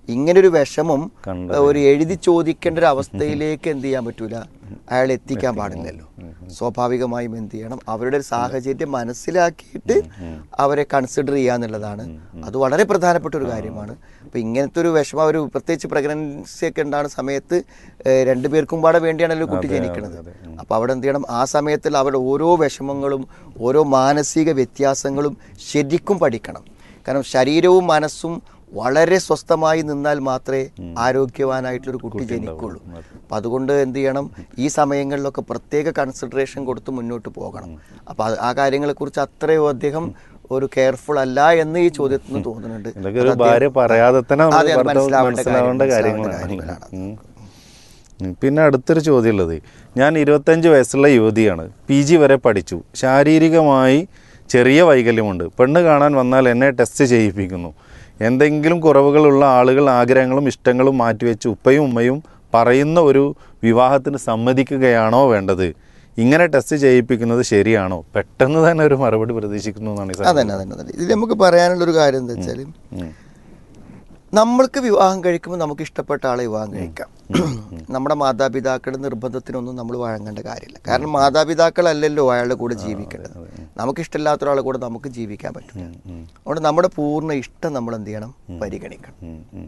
ഇങ്ങനൊരു വിഷമം കണ്ടത്. ഒരു എഴുതി ചോദിക്കേണ്ട ഒരു അവസ്ഥയിലേക്ക് എന്ത് ചെയ്യാൻ പറ്റൂല അയാൾ എത്തിക്കാൻ പാടില്ലല്ലോ സ്വാഭാവികമായും എന്ത് ചെയ്യണം അവരുടെ ഒരു സാഹചര്യം മനസ്സിലാക്കിയിട്ട് അവരെ കൺസിഡർ ചെയ്യാന്നുള്ളതാണ് അത് വളരെ പ്രധാനപ്പെട്ട ഒരു കാര്യമാണ് അപ്പോൾ ഇങ്ങനത്തെ ഒരു വിഷമം ഒരു പ്രത്യേകിച്ച് പ്രഗ്നൻസി ഒക്കെ ഉണ്ടാകുന്ന സമയത്ത് ഏഹ്, രണ്ടുപേർക്കും പാടെ വേണ്ടിയാണല്ലോ കുട്ടി ജനിക്കുന്നത് അപ്പോൾ അവിടെ എന്ത് ചെയ്യണം ആ സമയത്തിൽ അവരുടെ ഓരോ വിഷമങ്ങളും ഓരോ മാനസിക വ്യത്യാസങ്ങളും ശരിക്കും പഠിക്കണം കാരണം ശരീരവും മനസ്സും വളരെ സ്വസ്ഥമായി നിന്നാൽ മാത്രമേ ആരോഗ്യവാനായിട്ടുള്ളൊരു കുട്ടി ജനിക്കുള്ളൂ അപ്പം അതുകൊണ്ട് എന്ത് ചെയ്യണം ഈ സമയങ്ങളിലൊക്കെ പ്രത്യേക കൺസിഡറേഷൻ കൊടുത്ത് മുന്നോട്ട് പോകണം അപ്പം അത് ആ കാര്യങ്ങളെക്കുറിച്ച് അത്രയോ അദ്ദേഹം ഒരു കെയർഫുൾ അല്ല എന്ന് ഈ ചോദ്യത്തിൽ നിന്ന് തോന്നുന്നുണ്ട് ഇതൊക്കെ ഒരു അത് അദ്ദേഹം- ഭാര്യ പറയാതെ തന്നെ നമ്മൾ അതെ, അത് ഭർത്താവ് മനസ്സിലാവേണ്ട മനസ്സിലാവേണ്ട കാര്യം- കാര്യങ്ങളാണ് കാര്യങ്ങളാണ്. ഉം. ഉം. പിന്നെ അടുത്തൊരു ചോദ്യം ഉള്ളത് ഞാൻ ഇരുപത്തഞ്ച് വയസ്സുള്ള യുവതിയാണ് പി ജി വരെ പഠിച്ചു ശാരീരികമായി ചെറിയ വൈകല്യമുണ്ട് പെണ്ണ് കാണാൻ വന്നാൽ എന്നെ ടെസ്റ്റ് ചെയ്യിപ്പിക്കുന്നു എന്തെങ്കിലും കുറവുകളുള്ള ആളുകൾ ആഗ്രഹങ്ങളും ഇഷ്ടങ്ങളും മാറ്റിവെച്ച് ഉപ്പയും ഉമ്മയും പറയുന്ന ഒരു വിവാഹത്തിന് സമ്മതിക്കുകയാണോ വേണ്ടത് ഇങ്ങനെ ടെസ്റ്റ് ചെയ്യിപ്പിക്കുന്നത് ശരിയാണോ പെട്ടെന്ന് തന്നെ ഒരു മറുപടി പ്രതീക്ഷിക്കുന്നു എന്നാണ് ഈ അതന്നെ സംശയം. അതന്നെ അതന്നെ ഇതിൽ നമുക്ക് പറയാനുള്ളൊരു കാര്യം എന്താ വെച്ചാൽ ഉം. നമ്മൾക്ക് വിവാഹം കഴിക്കുമ്പോൾ നമുക്ക് ഇഷ്ടപ്പെട്ട ആളെ വിവാഹം കഴിക്കാം നമ്മുടെ മാതാപിതാക്കളുടെ നിർബന്ധത്തിനൊന്നും നമ്മൾ വഴങ്ങേണ്ട കാര്യമില്ല കാരണം മാതാപിതാക്കളല്ലല്ലോ അയാളുടെ കൂടെ ജീവിക്കേണ്ടത് നമുക്ക് ഇഷ്ടമില്ലാത്ത ഒരാളെ കൂടെ നമുക്ക് ജീവിക്കാൻ പറ്റില്ല ഉം. അതുകൊണ്ട് നമ്മുടെ പൂർണ്ണ ഇഷ്ടം നമ്മൾ എന്ത് ചെയ്യണം പരിഗണിക്കണം ഉം. ഉം.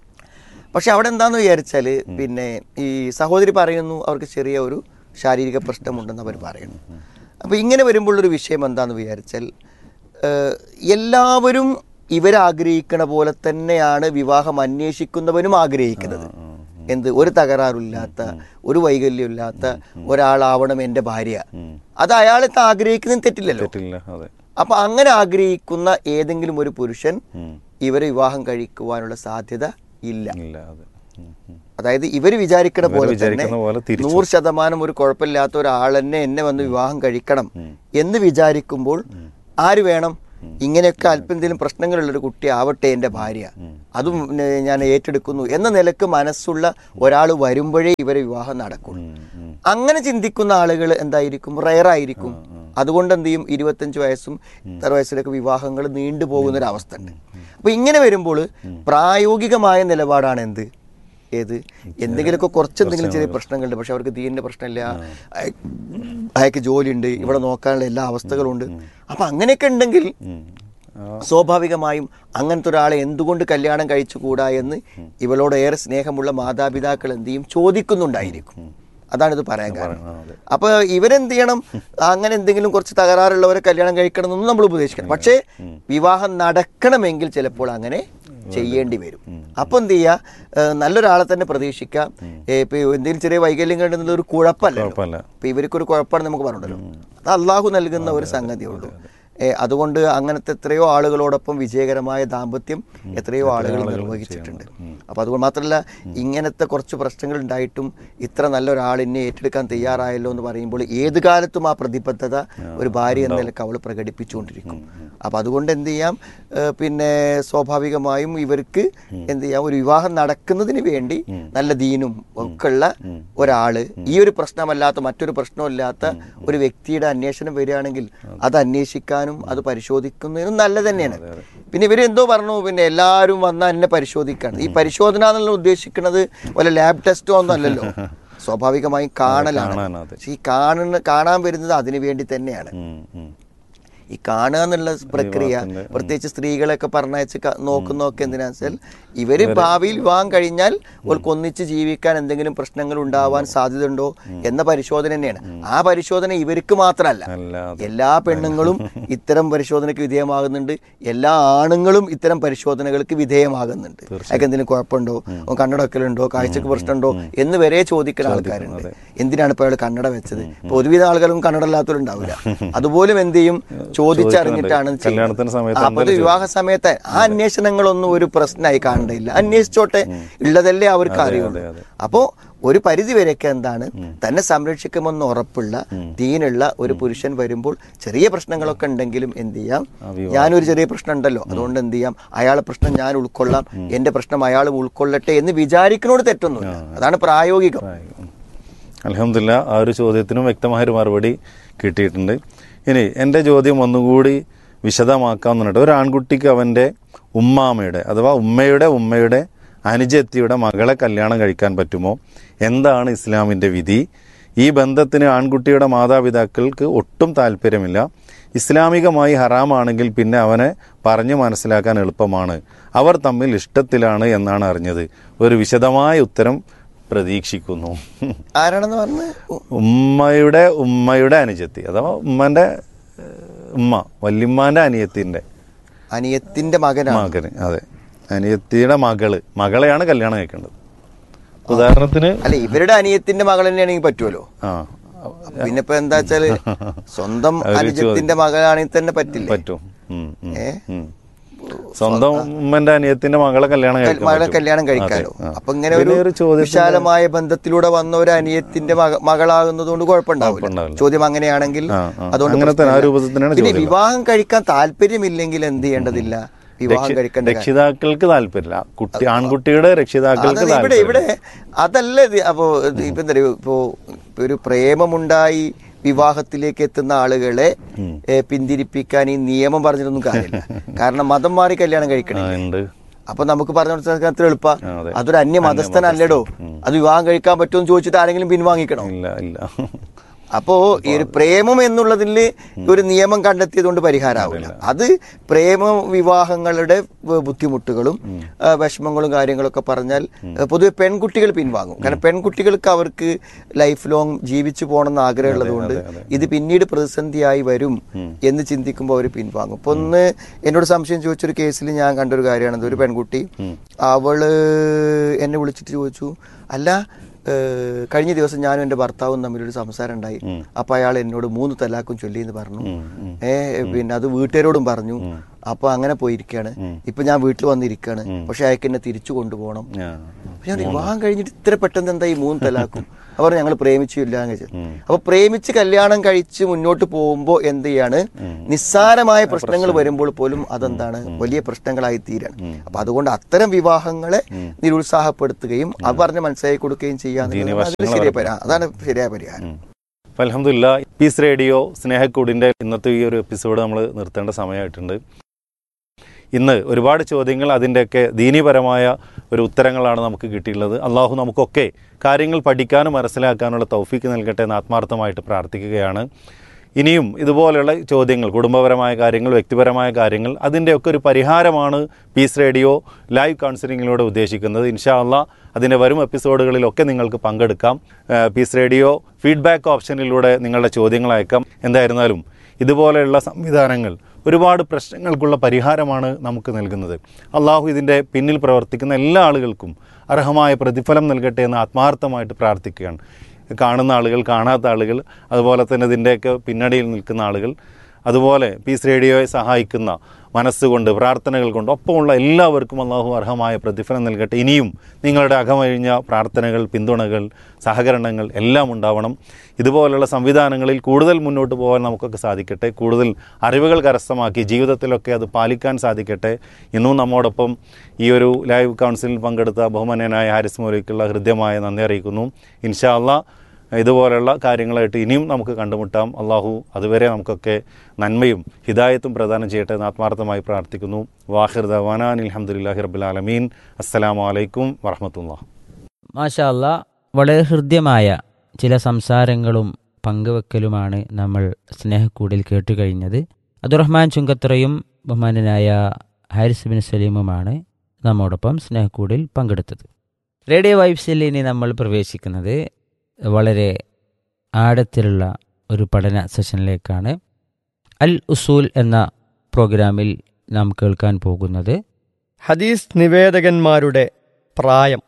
പക്ഷെ അവിടെ എന്താന്ന് വിചാരിച്ചാൽ പിന്നെ ഈ സഹോദരി പറയുന്നു അവർക്ക് ചെറിയ ഒരു ശാരീരിക പ്രശ്നമുണ്ടെന്ന് അവർ പറയുന്നു അപ്പോൾ ഇങ്ങനെ വരുമ്പോഴൊരു വിഷയം എന്താന്ന് വിചാരിച്ചാൽ ഏഹ്, എല്ലാവരും ഇവരാഗ്രഹിക്കണ പോലെ തന്നെയാണ് വിവാഹം അന്വേഷിക്കുന്നവനും ആഗ്രഹിക്കുന്നത് എന്ത് ഒരു തകരാറില്ലാത്ത ഒരു വൈകല്യമില്ലാത്ത ഒരാളാവണം എൻ്റെ ഭാര്യ അത് അയാളെ ആഗ്രഹിക്കുന്നതിന് തെറ്റില്ലല്ലോ തെറ്റില്ല അതെ അപ്പൊ അങ്ങനെ ആഗ്രഹിക്കുന്ന ഏതെങ്കിലും ഒരു പുരുഷൻ ഉം. ഇവരെ വിവാഹം കഴിക്കുവാനുള്ള സാധ്യത ഇല്ല ഇല്ല അതെ ഉം. ഉം. അതായത് ഇവർ വിചാരിക്കുന്ന ഇവര് പോലെ തന്നെ വിചാരിക്കുന്ന പോലെ തിരിച്ചും. നൂറ് ശതമാനം ഒരു കുഴപ്പമില്ലാത്ത ഒരാൾ തന്നെ എന്നെ വന്ന് വിവാഹം കഴിക്കണം എന്ന് വിചാരിക്കുമ്പോൾ ആര് വേണം ഇങ്ങനെയൊക്കെ അല്പം എന്തെങ്കിലും പ്രശ്നങ്ങളുള്ളൊരു കുട്ടി ആവട്ടെ എൻ്റെ ഭാര്യ അതും ഏ, ഞാൻ ഏറ്റെടുക്കുന്നു എന്ന നിലക്ക് മനസ്സുള്ള ഒരാൾ വരുമ്പോഴേ ഇവരെ വിവാഹം നടക്കുള്ളൂ ഉം. ഉം. അങ്ങനെ ചിന്തിക്കുന്ന ആളുകൾ എന്തായിരിക്കും റയറായിരിക്കും അതുകൊണ്ട് എന്ത് ചെയ്യും ഇരുപത്തഞ്ച് വയസ്സും ഇത്ര വയസ്സിലൊക്കെ വിവാഹങ്ങൾ നീണ്ടുപോകുന്ന ഒരു അവസ്ഥ ഉണ്ട് അപ്പൊ ഇങ്ങനെ വരുമ്പോൾ പ്രായോഗികമായ നിലപാടാണ് എന്ത് ഏത് എന്തെങ്കിലുമൊക്കെ കുറച്ച് എന്തെങ്കിലും ചെറിയ പ്രശ്നങ്ങളുണ്ട് പക്ഷെ അവർക്ക് ദീനിന്റെ പ്രശ്നമില്ല അയ- അയാൾക്ക് ജോലിയുണ്ട് ഇവിടെ നോക്കാനുള്ള എല്ലാ അവസ്ഥകളും ഉണ്ട് അപ്പൊ അങ്ങനെയൊക്കെ ഉണ്ടെങ്കിൽ ഉം. ആ, സ്വാഭാവികമായും അങ്ങനത്തെ ഒരാളെ എന്തുകൊണ്ട് കല്യാണം കഴിച്ചുകൂടാ എന്ന് ഇവളോട് ഏറെ സ്നേഹമുള്ള മാതാപിതാക്കൾ എന്ത് ചെയ്യും ചോദിക്കുന്നുണ്ടായിരിക്കും അതാണ് ഇത് പറയാൻ കാരണം ആ, അതെ. അപ്പൊ ഇവരെന്ത് ചെയ്യണം അങ്ങനെ എന്തെങ്കിലും കുറച്ച് തകരാറുള്ളവരെ കല്യാണം കഴിക്കണം എന്നൊന്നും നമ്മൾ ഉപദേശിക്കണം പക്ഷേ വിവാഹം നടക്കണമെങ്കിൽ ചിലപ്പോൾ അങ്ങനെ ചെയ്യേണ്ടി വരും അപ്പൊ എന്ത് ചെയ്യുക ഏഹ് നല്ലൊരാളെ തന്നെ പ്രതീക്ഷിക്കാം ഏഹ് ഇപ്പൊ എന്തെങ്കിലും ചെറിയ വൈകല്യം കണ്ടെന്നുള്ള ഒരു കുഴപ്പമല്ല കുഴപ്പമില്ല ഇപ്പൊ ഇവർക്കൊരു കുഴപ്പമാണ് നമുക്ക് പറഞ്ഞല്ലോ അത് അള്ളാഹു നൽകുന്ന ഒരു സംഗതിയുള്ളൂ ഏ, അതുകൊണ്ട് അങ്ങനത്തെ എത്രയോ ആളുകളോടൊപ്പം വിജയകരമായ ദാമ്പത്യം എത്രയോ ആളുകൾ നിർവഹിച്ചിട്ടുണ്ട് അപ്പൊ അതുകൊണ്ട് മാത്രമല്ല ഇങ്ങനത്തെ കുറച്ച് പ്രശ്നങ്ങൾ ഉണ്ടായിട്ടും ഇത്ര നല്ലൊരാൾ എന്നെ ഏറ്റെടുക്കാൻ തയ്യാറായല്ലോ എന്ന് പറയുമ്പോൾ ഏത് കാലത്തും ആ പ്രതിബദ്ധത ഒരു ഭാര്യ എന്ന നിലക്ക് അവൾ പ്രകടിപ്പിച്ചുകൊണ്ടിരിക്കും അപ്പൊ അതുകൊണ്ട് എന്ത് ചെയ്യാം ഏ, പിന്നെ സ്വാഭാവികമായും ഇവർക്ക് എന്ത് ചെയ്യാം ഒരു വിവാഹം നടക്കുന്നതിന് വേണ്ടി നല്ല ദീനും ഒക്കെ ഉള്ള ഒരാള് ഈ ഒരു പ്രശ്നമല്ലാത്ത മറ്റൊരു പ്രശ്നമില്ലാത്ത ഒരു വ്യക്തിയുടെ അന്വേഷണം വരികയാണെങ്കിൽ അത് അന്വേഷിക്കാനും അത് പരിശോധിക്കുന്നതിനും നല്ല തന്നെയാണ് പിന്നെ ഇവര് എന്തോ പറഞ്ഞു പിന്നെ എല്ലാവരും വന്നാൽ എന്നെ പരിശോധിക്കാണ് ഈ പരിശോധന എന്നുള്ള ഉദ്ദേശിക്കുന്നത് വല്ല ലാബ് ടെസ്റ്റോ ഒന്നും അല്ലല്ലോ സ്വാഭാവികമായും കാണലാണ് കാണാൻ, അതെ. പക്ഷെ ഈ കാണുന്ന കാണാൻ വരുന്നത് അതിനു വേണ്ടി തന്നെയാണ് ഉം. ഉം. ഈ കാണുക എന്നുള്ള പ്രക്രിയ വിവാഹത്തിന്റെ, ഉം. പ്രത്യേകിച്ച് സ്ത്രീകളെയൊക്കെ പറഞ്ഞയച്ച് ക- നോക്കുന്നതൊക്കെ എന്തിനാ വെച്ചാൽ ഇവര് ഭാവിയിൽ വിവാഹം കഴിഞ്ഞാൽ അവർക്ക് ഒന്നിച്ച് ജീവിക്കാൻ എന്തെങ്കിലും പ്രശ്നങ്ങൾ ഉണ്ടാവാൻ സാധ്യതയുണ്ടോ എന്ന പരിശോധന തന്നെയാണ് ആ പരിശോധന ഇവർക്ക് മാത്രമല്ല അല്ലാതെ എല്ലാ പെണ്ണുങ്ങളും ഇത്തരം പരിശോധനയ്ക്ക് വിധേയമാകുന്നുണ്ട് എല്ലാ ആണുങ്ങളും ഇത്തരം പരിശോധനകൾക്ക് വിധേയമാകുന്നുണ്ട് അതൊക്കെ എന്തെങ്കിലും കുഴപ്പമുണ്ടോ ഓൻ കണ്ണട വെക്കലുണ്ടോ കാഴ്ചക്ക് പ്രശ്നമുണ്ടോ എന്ന് വരെ ചോദിക്കുന്ന ആൾക്കാരുണ്ട് എന്തിനാണ് ഇപ്പോൾ അയാൾ കണ്ണട വെച്ചത് ഇപ്പൊ ഒരുവിധ ആളുകളും കണ്ണട ഇല്ലാത്തവരുണ്ടാവില്ല അതുപോലും എന്ത് ചെയ്യും ചോദിച്ചറിഞ്ഞിട്ടാണ് ചെയ്യുന്നത്. കല്യാണത്തിന് സമയത്ത് ആ, അപ്പൊ അത് വിവാഹ സമയത്ത് ആ അന്വേഷണങ്ങളൊന്നും ഒരു പ്രശ്നമായി കാണണ്ടില്ല അന്വേഷിച്ചോട്ടെ ഉള്ളതല്ലേ അവർക്ക് അറിയുള്ളൂ അതെ. അപ്പോ ഒരു പരിധി വരെയൊക്കെ എന്താണ് തന്നെ സംരക്ഷിക്കുമെന്ന് ഉറപ്പുള്ള ദീനുള്ള ഒരു പുരുഷൻ വരുമ്പോൾ ചെറിയ പ്രശ്നങ്ങളൊക്കെ ഉണ്ടെങ്കിലും എന്ത് ചെയ്യാം ഞാനൊരു ചെറിയ പ്രശ്നം ഉണ്ടല്ലോ അതുകൊണ്ട് എന്ത് ചെയ്യാം അയാളെ പ്രശ്നം ഞാൻ ഉൾക്കൊള്ളാം എന്റെ പ്രശ്നം അയാൾ ഉൾക്കൊള്ളട്ടെ എന്ന് വിചാരിക്കുന്നോട് തെറ്റൊന്നുമില്ല അതാണ് പ്രായോഗികം അലഹമില്ല ആ ഒരു ചോദ്യത്തിനും വ്യക്തമായൊരു മറുപടി കിട്ടിയിട്ടുണ്ട് ഇനി എൻ്റെ ചോദ്യം ഒന്നുകൂടി വിശദമാക്കാമെന്നുണ്ട് ഒരു ആൺകുട്ടിക്ക് അവൻ്റെ ഉമ്മാമയുടെ അഥവാ ഉമ്മയുടെ ഉമ്മയുടെ അനുജത്തിയുടെ മകളെ കല്യാണം കഴിക്കാൻ പറ്റുമോ എന്താണ് ഇസ്ലാമിൻ്റെ വിധി ഈ ബന്ധത്തിന് ആൺകുട്ടിയുടെ മാതാപിതാക്കൾക്ക് ഒട്ടും താല്പര്യമില്ല ഇസ്ലാമികമായി ഹറാമാണെങ്കിൽ പിന്നെ അവനെ പറഞ്ഞു മനസ്സിലാക്കാൻ എളുപ്പമാണ് അവർ തമ്മിൽ ഇഷ്ടത്തിലാണ് എന്നാണ് അറിഞ്ഞത് ഒരു വിശദമായ ഉത്തരം പ്രതീക്ഷിക്കുന്നു ആരാണെന്ന് പറഞ്ഞ് ഉമ്മയുടെ ഉമ്മയുടെ അനുജത്തി അഥവാ ഉമ്മന്റെ ഏഹ്, ഉമ്മ വല്യമ്മാന്റെ അനിയത്തിന്റെ അനിയത്തിന്റെ മകനാണ് മകന് അതെ അനിയത്തിയുടെ മകള് മകളെയാണ് കല്യാണം കഴിക്കേണ്ടത് ഉദാഹരണത്തിന് അല്ല ഇവരുടെ അനിയത്തിന്റെ മകൾ തന്നെയാണെങ്കിൽ പറ്റുമല്ലോ ആ പിന്നെ ഇപ്പൊ എന്താ വെച്ചാല് സ്വന്തം അവര് അനുജത്തിന്റെ മകളാണെങ്കിൽ തന്നെ പറ്റില്ല പറ്റും ഉം, ഉം, ഏ? ഉം. സ്വന്തം ഉമ്മന്റെ അനിയത്തിന്റെ മകളെ കല്യാണം കഴിക്കാൻ മകളെ പറ്റും. കല്യാണം അതെ, കഴിക്കാലോ ആ. അപ്പൊ ഇങ്ങനെ പിന്നെ ഒരു ചോദ്യത്തിന്റെ- വിശാലമായ ബന്ധത്തിലൂടെ വന്ന ഒരു അനിയത്തിന്റെ മക- മകളാകുന്നത് കൊണ്ട് കുഴപ്പമുണ്ടാവില്ല കുഴപ്പമുണ്ടാവില്ല. ചോദ്യം അങ്ങനെയാണെങ്കിൽ ആ, ആ. അതുകൊണ്ട് അങ്ങനെ തന്നെ ആ പ്രശ്നമില്ല. രൂപത്തിൽ തന്നെയാണ് പിന്നെ ചോദ്യം. വിവാഹം കഴിക്കാൻ താല്പര്യമില്ലെങ്കിൽ എന്ത് ചെയ്യേണ്ടതില്ല വിവാഹം രക്ഷി- കഴിക്കേണ്ട കാര്യം. രക്ഷിതാക്കൾക്ക് താല്പര്യമില്ല കുട്ടി ആൺകുട്ടിയുടെ രക്ഷിതാക്കൾക്ക് അതായത് ഇവിടെ ഇവിടെ താല്പര്യം അതല്ല ഇത് അപ്പോ ഇത് ഇപ്പൊ എന്താ പറയുക ഇപ്പോ ഇപ്പൊ ഒരു പ്രേമമുണ്ടായി വിവാഹത്തിലേക്ക് എത്തുന്ന ആളുകളെ ഏ, പിന്തിരിപ്പിക്കാൻ ഈ നിയമം പറഞ്ഞിട്ടൊന്നും കാര്യമില്ല കാരണം മതം മാറി കല്യാണം കഴിക്കണേ ഉണ്ട് അപ്പൊ നമുക്ക് പറഞ്ഞു കൊടുക്കാൻ അത്ര എളുപ്പ ആ, അതെ. അതൊരു അന്യ മതസ്ഥനല്ലടോ അത് വിവാഹം കഴിക്കാൻ പറ്റുമെന്ന് ചോദിച്ചിട്ട് ആരെങ്കിലും പിൻവാങ്ങിക്കണോ ഇല്ല ഇല്ല അപ്പോ ഈ ഒരു പ്രേമം എന്നുള്ളതിൽ ഒരു നിയമം കണ്ടെത്തിയത് കൊണ്ട് പരിഹാരമാവില്ല അത് പ്രേമ വിവാഹങ്ങളുടെ വ- ബുദ്ധിമുട്ടുകളും ആ, വിഷമങ്ങളും കാര്യങ്ങളൊക്കെ പറഞ്ഞാൽ ആ, പൊതുവെ പെൺകുട്ടികൾ പിൻവാങ്ങും കാരണം പെൺകുട്ടികൾക്ക് അവർക്ക് ലൈഫ് ലോങ് ജീവിച്ചു പോകണമെന്ന് ആഗ്രഹമുള്ളത് കൊണ്ട് ഇത് പിന്നീട് പ്രതിസന്ധിയായി വരും എന്ന് ചിന്തിക്കുമ്പോൾ അവർ പിൻവാങ്ങും ഇപ്പൊ ഒന്ന് എന്നോട് സംശയം ചോദിച്ചൊരു കേസിൽ ഞാൻ കണ്ടൊരു കാര്യമാണ് ഒരു പെൺകുട്ടി അവള് എന്നെ വിളിച്ചിട്ട് ചോദിച്ചു അല്ല ഏഹ് കഴിഞ്ഞ ദിവസം ഞാനും എൻ്റെ ഭർത്താവും തമ്മിലൊരു സംസാരം ഉണ്ടായി അപ്പൊ അയാൾ എന്നോട് മൂന്ന് തലാക്കും ചൊല്ലി എന്ന് പറഞ്ഞു ഏ പിന്നെ അത് വീട്ടുകാരോടും പറഞ്ഞു അപ്പൊ അങ്ങനെ പോയിരിക്കാണ് ഇപ്പൊ ഞാൻ വീട്ടിൽ വന്നിരിക്കാണ് പക്ഷെ അയാൾക്ക് എന്നെ തിരിച്ചു കൊണ്ടുപോകണം ആ. അപ്പൊ ഞാൻ വിവാഹം കഴിഞ്ഞിട്ട് ഇത്ര പെട്ടെന്ന് എന്താ ഈ മൂന്ന് തലാക്കും അവർ ഞങ്ങൾ പ്രേമിച്ചില്ല എന്ന് വെച്ചത് അപ്പൊ പ്രേമിച്ച് കല്യാണം കഴിച്ച് മുന്നോട്ട് പോകുമ്പോ എന്ത് ചെയ്യാണ് നിസ്സാരമായ പ്രശ്നങ്ങൾ വരുമ്പോൾ പോലും അതെന്താണ് വലിയ പ്രശ്നങ്ങളായി തീരാണ് അപ്പൊ അതുകൊണ്ട് അത്തരം വിവാഹങ്ങളെ നിരുത്സാഹപ്പെടുത്തുകയും അത് പറഞ്ഞ് മനസ്സിലാക്കി കൊടുക്കുകയും ചെയ്യാന്നുള്ളതാണ് അതിന് ശരിയായ പരിഹാരം അതാണ് ശരിയായ പരിഹാരം അപ്പം അലഹമില്ല പീസ് റേഡിയോ സ്നേഹക്കൂടിൻ്റെ ഇന്നത്തെ ഈ ഒരു എപ്പിസോഡ് നമ്മൾ നിർത്തേണ്ട സമയമായിട്ടുണ്ട് ഇന്ന് ഒരുപാട് ചോദ്യങ്ങൾ അതിൻ്റെയൊക്കെ ദീനീപരമായ ഒരു ഉത്തരങ്ങളാണ് നമുക്ക് കിട്ടിയിട്ടുള്ളത് അള്ളാഹു നമുക്കൊക്കെ കാര്യങ്ങൾ പഠിക്കാനും മനസ്സിലാക്കാനുള്ള തൗഫീക്ക് നൽകട്ടെ എന്ന് ആത്മാർത്ഥമായിട്ട് പ്രാർത്ഥിക്കുകയാണ് ഇനിയും ഇതുപോലെയുള്ള ചോദ്യങ്ങൾ കുടുംബപരമായ കാര്യങ്ങൾ വ്യക്തിപരമായ കാര്യങ്ങൾ അതിൻ്റെയൊക്കെ ഒരു പരിഹാരമാണ് പീസ് റേഡിയോ ലൈവ് കൗൺസിലിങ്ങിലൂടെ ഉദ്ദേശിക്കുന്നത് ഇൻഷാ അള്ളാ അതിൻ്റെ വരും എപ്പിസോഡുകളിലൊക്കെ നിങ്ങൾക്ക് പങ്കെടുക്കാം ഏഹ് പീസ് റേഡിയോ ഫീഡ്ബാക്ക് ഓപ്ഷനിലൂടെ നിങ്ങളുടെ ചോദ്യങ്ങൾ അയക്കാം എന്തായിരുന്നാലും ഇതുപോലെയുള്ള സംവിധാനങ്ങൾ ഒരുപാട് പ്രശ്നങ്ങൾക്കുള്ള പരിഹാരമാണ് നമുക്ക് നൽകുന്നത് അള്ളാഹു ഇതിൻ്റെ പിന്നിൽ പ്രവർത്തിക്കുന്ന എല്ലാ ആളുകൾക്കും അർഹമായ പ്രതിഫലം നൽകട്ടെ എന്ന് ആത്മാർത്ഥമായിട്ട് പ്രാർത്ഥിക്കുകയാണ് കാണുന്ന ആളുകൾ കാണാത്ത ആളുകൾ അതുപോലെ തന്നെ ഇതിൻ്റെയൊക്കെ പിന്നണിയിൽ നിൽക്കുന്ന ആളുകൾ അതുപോലെ പീസ് റേഡിയോയെ സഹായിക്കുന്ന മനസ്സുകൊണ്ട് പ്രാർത്ഥനകൾ കൊണ്ട് ഒപ്പമുള്ള എല്ലാവർക്കും അള്ളാഹു അർഹമായ പ്രതിഫലം നൽകട്ടെ ഇനിയും നിങ്ങളുടെ അകമഴിഞ്ഞ പ്രാർത്ഥനകൾ പിന്തുണകൾ സഹകരണങ്ങൾ എല്ലാം ഉണ്ടാവണം ഇതുപോലുള്ള സംവിധാനങ്ങളിൽ കൂടുതൽ മുന്നോട്ട് പോകാൻ നമുക്കൊക്കെ സാധിക്കട്ടെ കൂടുതൽ അറിവുകൾ കരസ്ഥമാക്കി ജീവിതത്തിലൊക്കെ അത് പാലിക്കാൻ സാധിക്കട്ടെ ഇന്നും നമ്മോടൊപ്പം ഈ ഒരു ലൈവ് കൗൺസിലിൽ പങ്കെടുത്ത ബഹുമാന്യനായ ഹാരിസ് മോലിക്കുള്ള ഹൃദ്യമായ നന്ദി അറിയിക്കുന്നു ഇൻഷാ അള്ളാ ഇതുപോലുള്ള കാര്യങ്ങളായിട്ട് ഇനിയും നമുക്ക് കണ്ടുമുട്ടാം അള്ളാഹു അതുവരെ നമുക്കൊക്കെ നന്മയും ഹിദായത്തും പ്രദാനം ചെയ്യട്ടെ എന്ന് ആത്മാർത്ഥമായി പ്രാർത്ഥിക്കുന്നു വാഹിർ ദവാനാൻ അലഹമുല്ലാഹി റബുലാലമീൻ അസ്സലാമു അലൈക്കും വറഹമത്തുള്ള മാഷാ അല്ലാ വളരെ ഹൃദ്യമായ ചില സംസാരങ്ങളും പങ്കുവെക്കലുമാണ് നമ്മൾ സ്നേഹക്കൂടിൽ കേട്ടുകഴിഞ്ഞത് അബ്ദുറഹ്മാൻ ചുങ്കത്രയും ബഹുമാനനായ ഹാരിസ് ബിൻ സലീമുമാണ് നമ്മോടൊപ്പം സ്നേഹക്കൂടിൽ പങ്കെടുത്തത് റേഡിയോ വൈബ്സിൽ ഇനി നമ്മൾ പ്രവേശിക്കുന്നത് വളരെ ആഴത്തിലുള്ള ഒരു പഠന സെഷനിലേക്കാണ് അൽ ഉസൂൽ എന്ന പ്രോഗ്രാമിൽ നാം കേൾക്കാൻ പോകുന്നത് ഹദീസ് നിവേദകന്മാരുടെ പ്രായം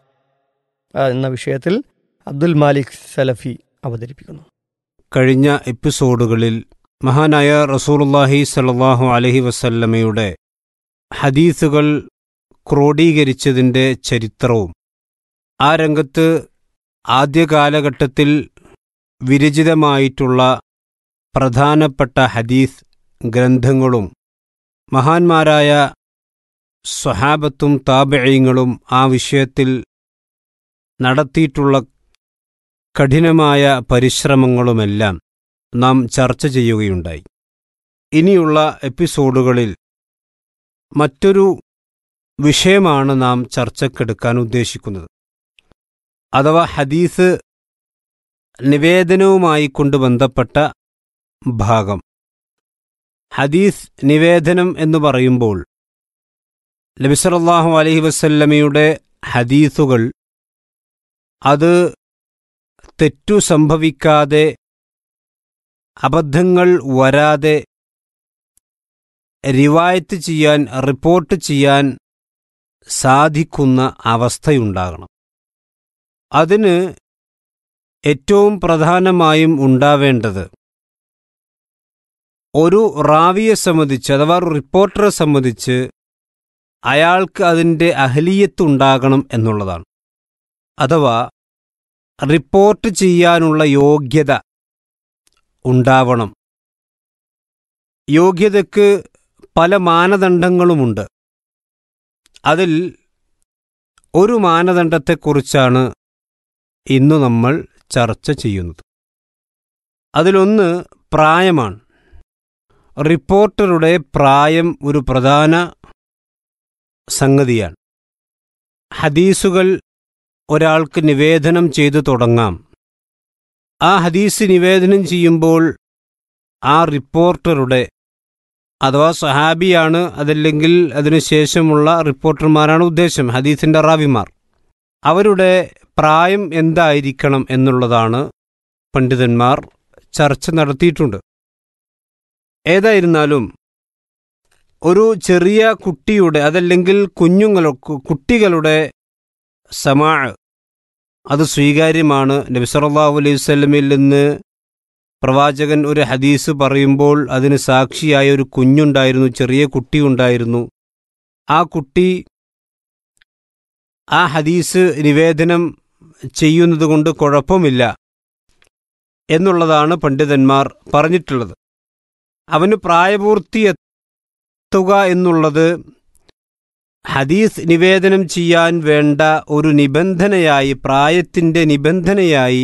ആ, എന്ന വിഷയത്തിൽ അബ്ദുൽ മാലിക് സലഫി അവതരിപ്പിക്കുന്നു കഴിഞ്ഞ എപ്പിസോഡുകളിൽ മഹാനായ റസൂലുള്ളാഹി സല്ലല്ലാഹു അലൈഹി വസല്ലമയുടെ ഹദീസുകൾ ക്രോഡീകരിച്ചതിൻ്റെ ചരിത്രവും ആ രംഗത്ത് ആദ്യ കാലഘട്ടത്തിൽ വിരചിതമായിട്ടുള്ള പ്രധാനപ്പെട്ട ഹദീസ് ഗ്രന്ഥങ്ങളും മഹാന്മാരായ സ്വഹാബത്തും താബിഴയങ്ങളും ആ വിഷയത്തിൽ നടത്തിയിട്ടുള്ള കഠിനമായ പരിശ്രമങ്ങളുമെല്ലാം നാം ചർച്ച ചെയ്യുകയുണ്ടായി ഇനിയുള്ള എപ്പിസോഡുകളിൽ മറ്റൊരു വിഷയമാണ് നാം ചർച്ചക്കെടുക്കാൻ ഉദ്ദേശിക്കുന്നത് അഥവാ ഹദീസ് നിവേദനവുമായി കൊണ്ട് ബന്ധപ്പെട്ട ഭാഗം ഹദീസ് നിവേദനം എന്ന് പറയുമ്പോൾ നബിസറല്ലാഹു അലൈഹി വസല്ലമയുടെ ഹദീസുകൾ അത് തെറ്റു സംഭവിക്കാതെ അബദ്ധങ്ങൾ വരാതെ റിവായത്ത് ചെയ്യാൻ റിപ്പോർട്ട് ചെയ്യാൻ സാധിക്കുന്ന അവസ്ഥയുണ്ടാകണം അതിന് ഏറ്റവും പ്രധാനമായും ഉണ്ടാവേണ്ടത് ഒരു റാവിയെ സംബന്ധിച്ച് അഥവാ ഒരു റിപ്പോർട്ടറെ സംബന്ധിച്ച് അയാൾക്ക് അതിൻ്റെ അഹലിയത്ത് ഉണ്ടാകണം എന്നുള്ളതാണ് അഥവാ റിപ്പോർട്ട് ചെയ്യാനുള്ള യോഗ്യത ഉണ്ടാവണം യോഗ്യതയ്ക്ക് പല മാനദണ്ഡങ്ങളുമുണ്ട് അതിൽ ഒരു മാനദണ്ഡത്തെക്കുറിച്ചാണ് ഇന്നു നമ്മൾ ചർച്ച ചെയ്യുന്നത് അതിലൊന്ന് പ്രായമാണ് റിപ്പോർട്ടറുടെ പ്രായം ഒരു പ്രധാന സംഗതിയാണ് ഹദീസുകൾ ഒരാൾക്ക് നിവേദനം ചെയ്തു തുടങ്ങാം ആ ഹദീസ് നിവേദനം ചെയ്യുമ്പോൾ ആ റിപ്പോർട്ടറുടെ അഥവാ സഹാബിയാണ് അതല്ലെങ്കിൽ അതിനുശേഷമുള്ള റിപ്പോർട്ടർമാരാണ് ഉദ്ദേശം ഹദീസിൻ്റെ റാവിമാർ അവരുടെ പ്രായം എന്തായിരിക്കണം എന്നുള്ളതാണ് പണ്ഡിതന്മാർ ചർച്ച നടത്തിയിട്ടുണ്ട് ഏതായിരുന്നാലും ഒരു ചെറിയ കുട്ടിയുടെ അതല്ലെങ്കിൽ കുഞ്ഞുങ്ങളോ കു- കുട്ടികളുടെ സമാ അത് സ്വീകാര്യമാണ് നബി സല്ലല്ലാഹു അലൈഹി വസല്ലമയിൽ നിന്ന് പ്രവാചകൻ ഒരു ഹദീസ് പറയുമ്പോൾ അതിന് സാക്ഷിയായ ഒരു കുഞ്ഞുണ്ടായിരുന്നു ചെറിയ കുട്ടിയുണ്ടായിരുന്നു ആ കുട്ടി ആ ഹദീസ് നിവേദനം ചെയ്യുന്നത് കൊണ്ട് കുഴപ്പമില്ല എന്നുള്ളതാണ് പണ്ഡിതന്മാർ പറഞ്ഞിട്ടുള്ളത് അവന് പ്രായപൂർത്തി എത്തുക എന്നുള്ളത് ഹദീസ് നിവേദനം ചെയ്യാൻ വേണ്ട ഒരു നിബന്ധനയായി പ്രായത്തിൻ്റെ നിബന്ധനയായി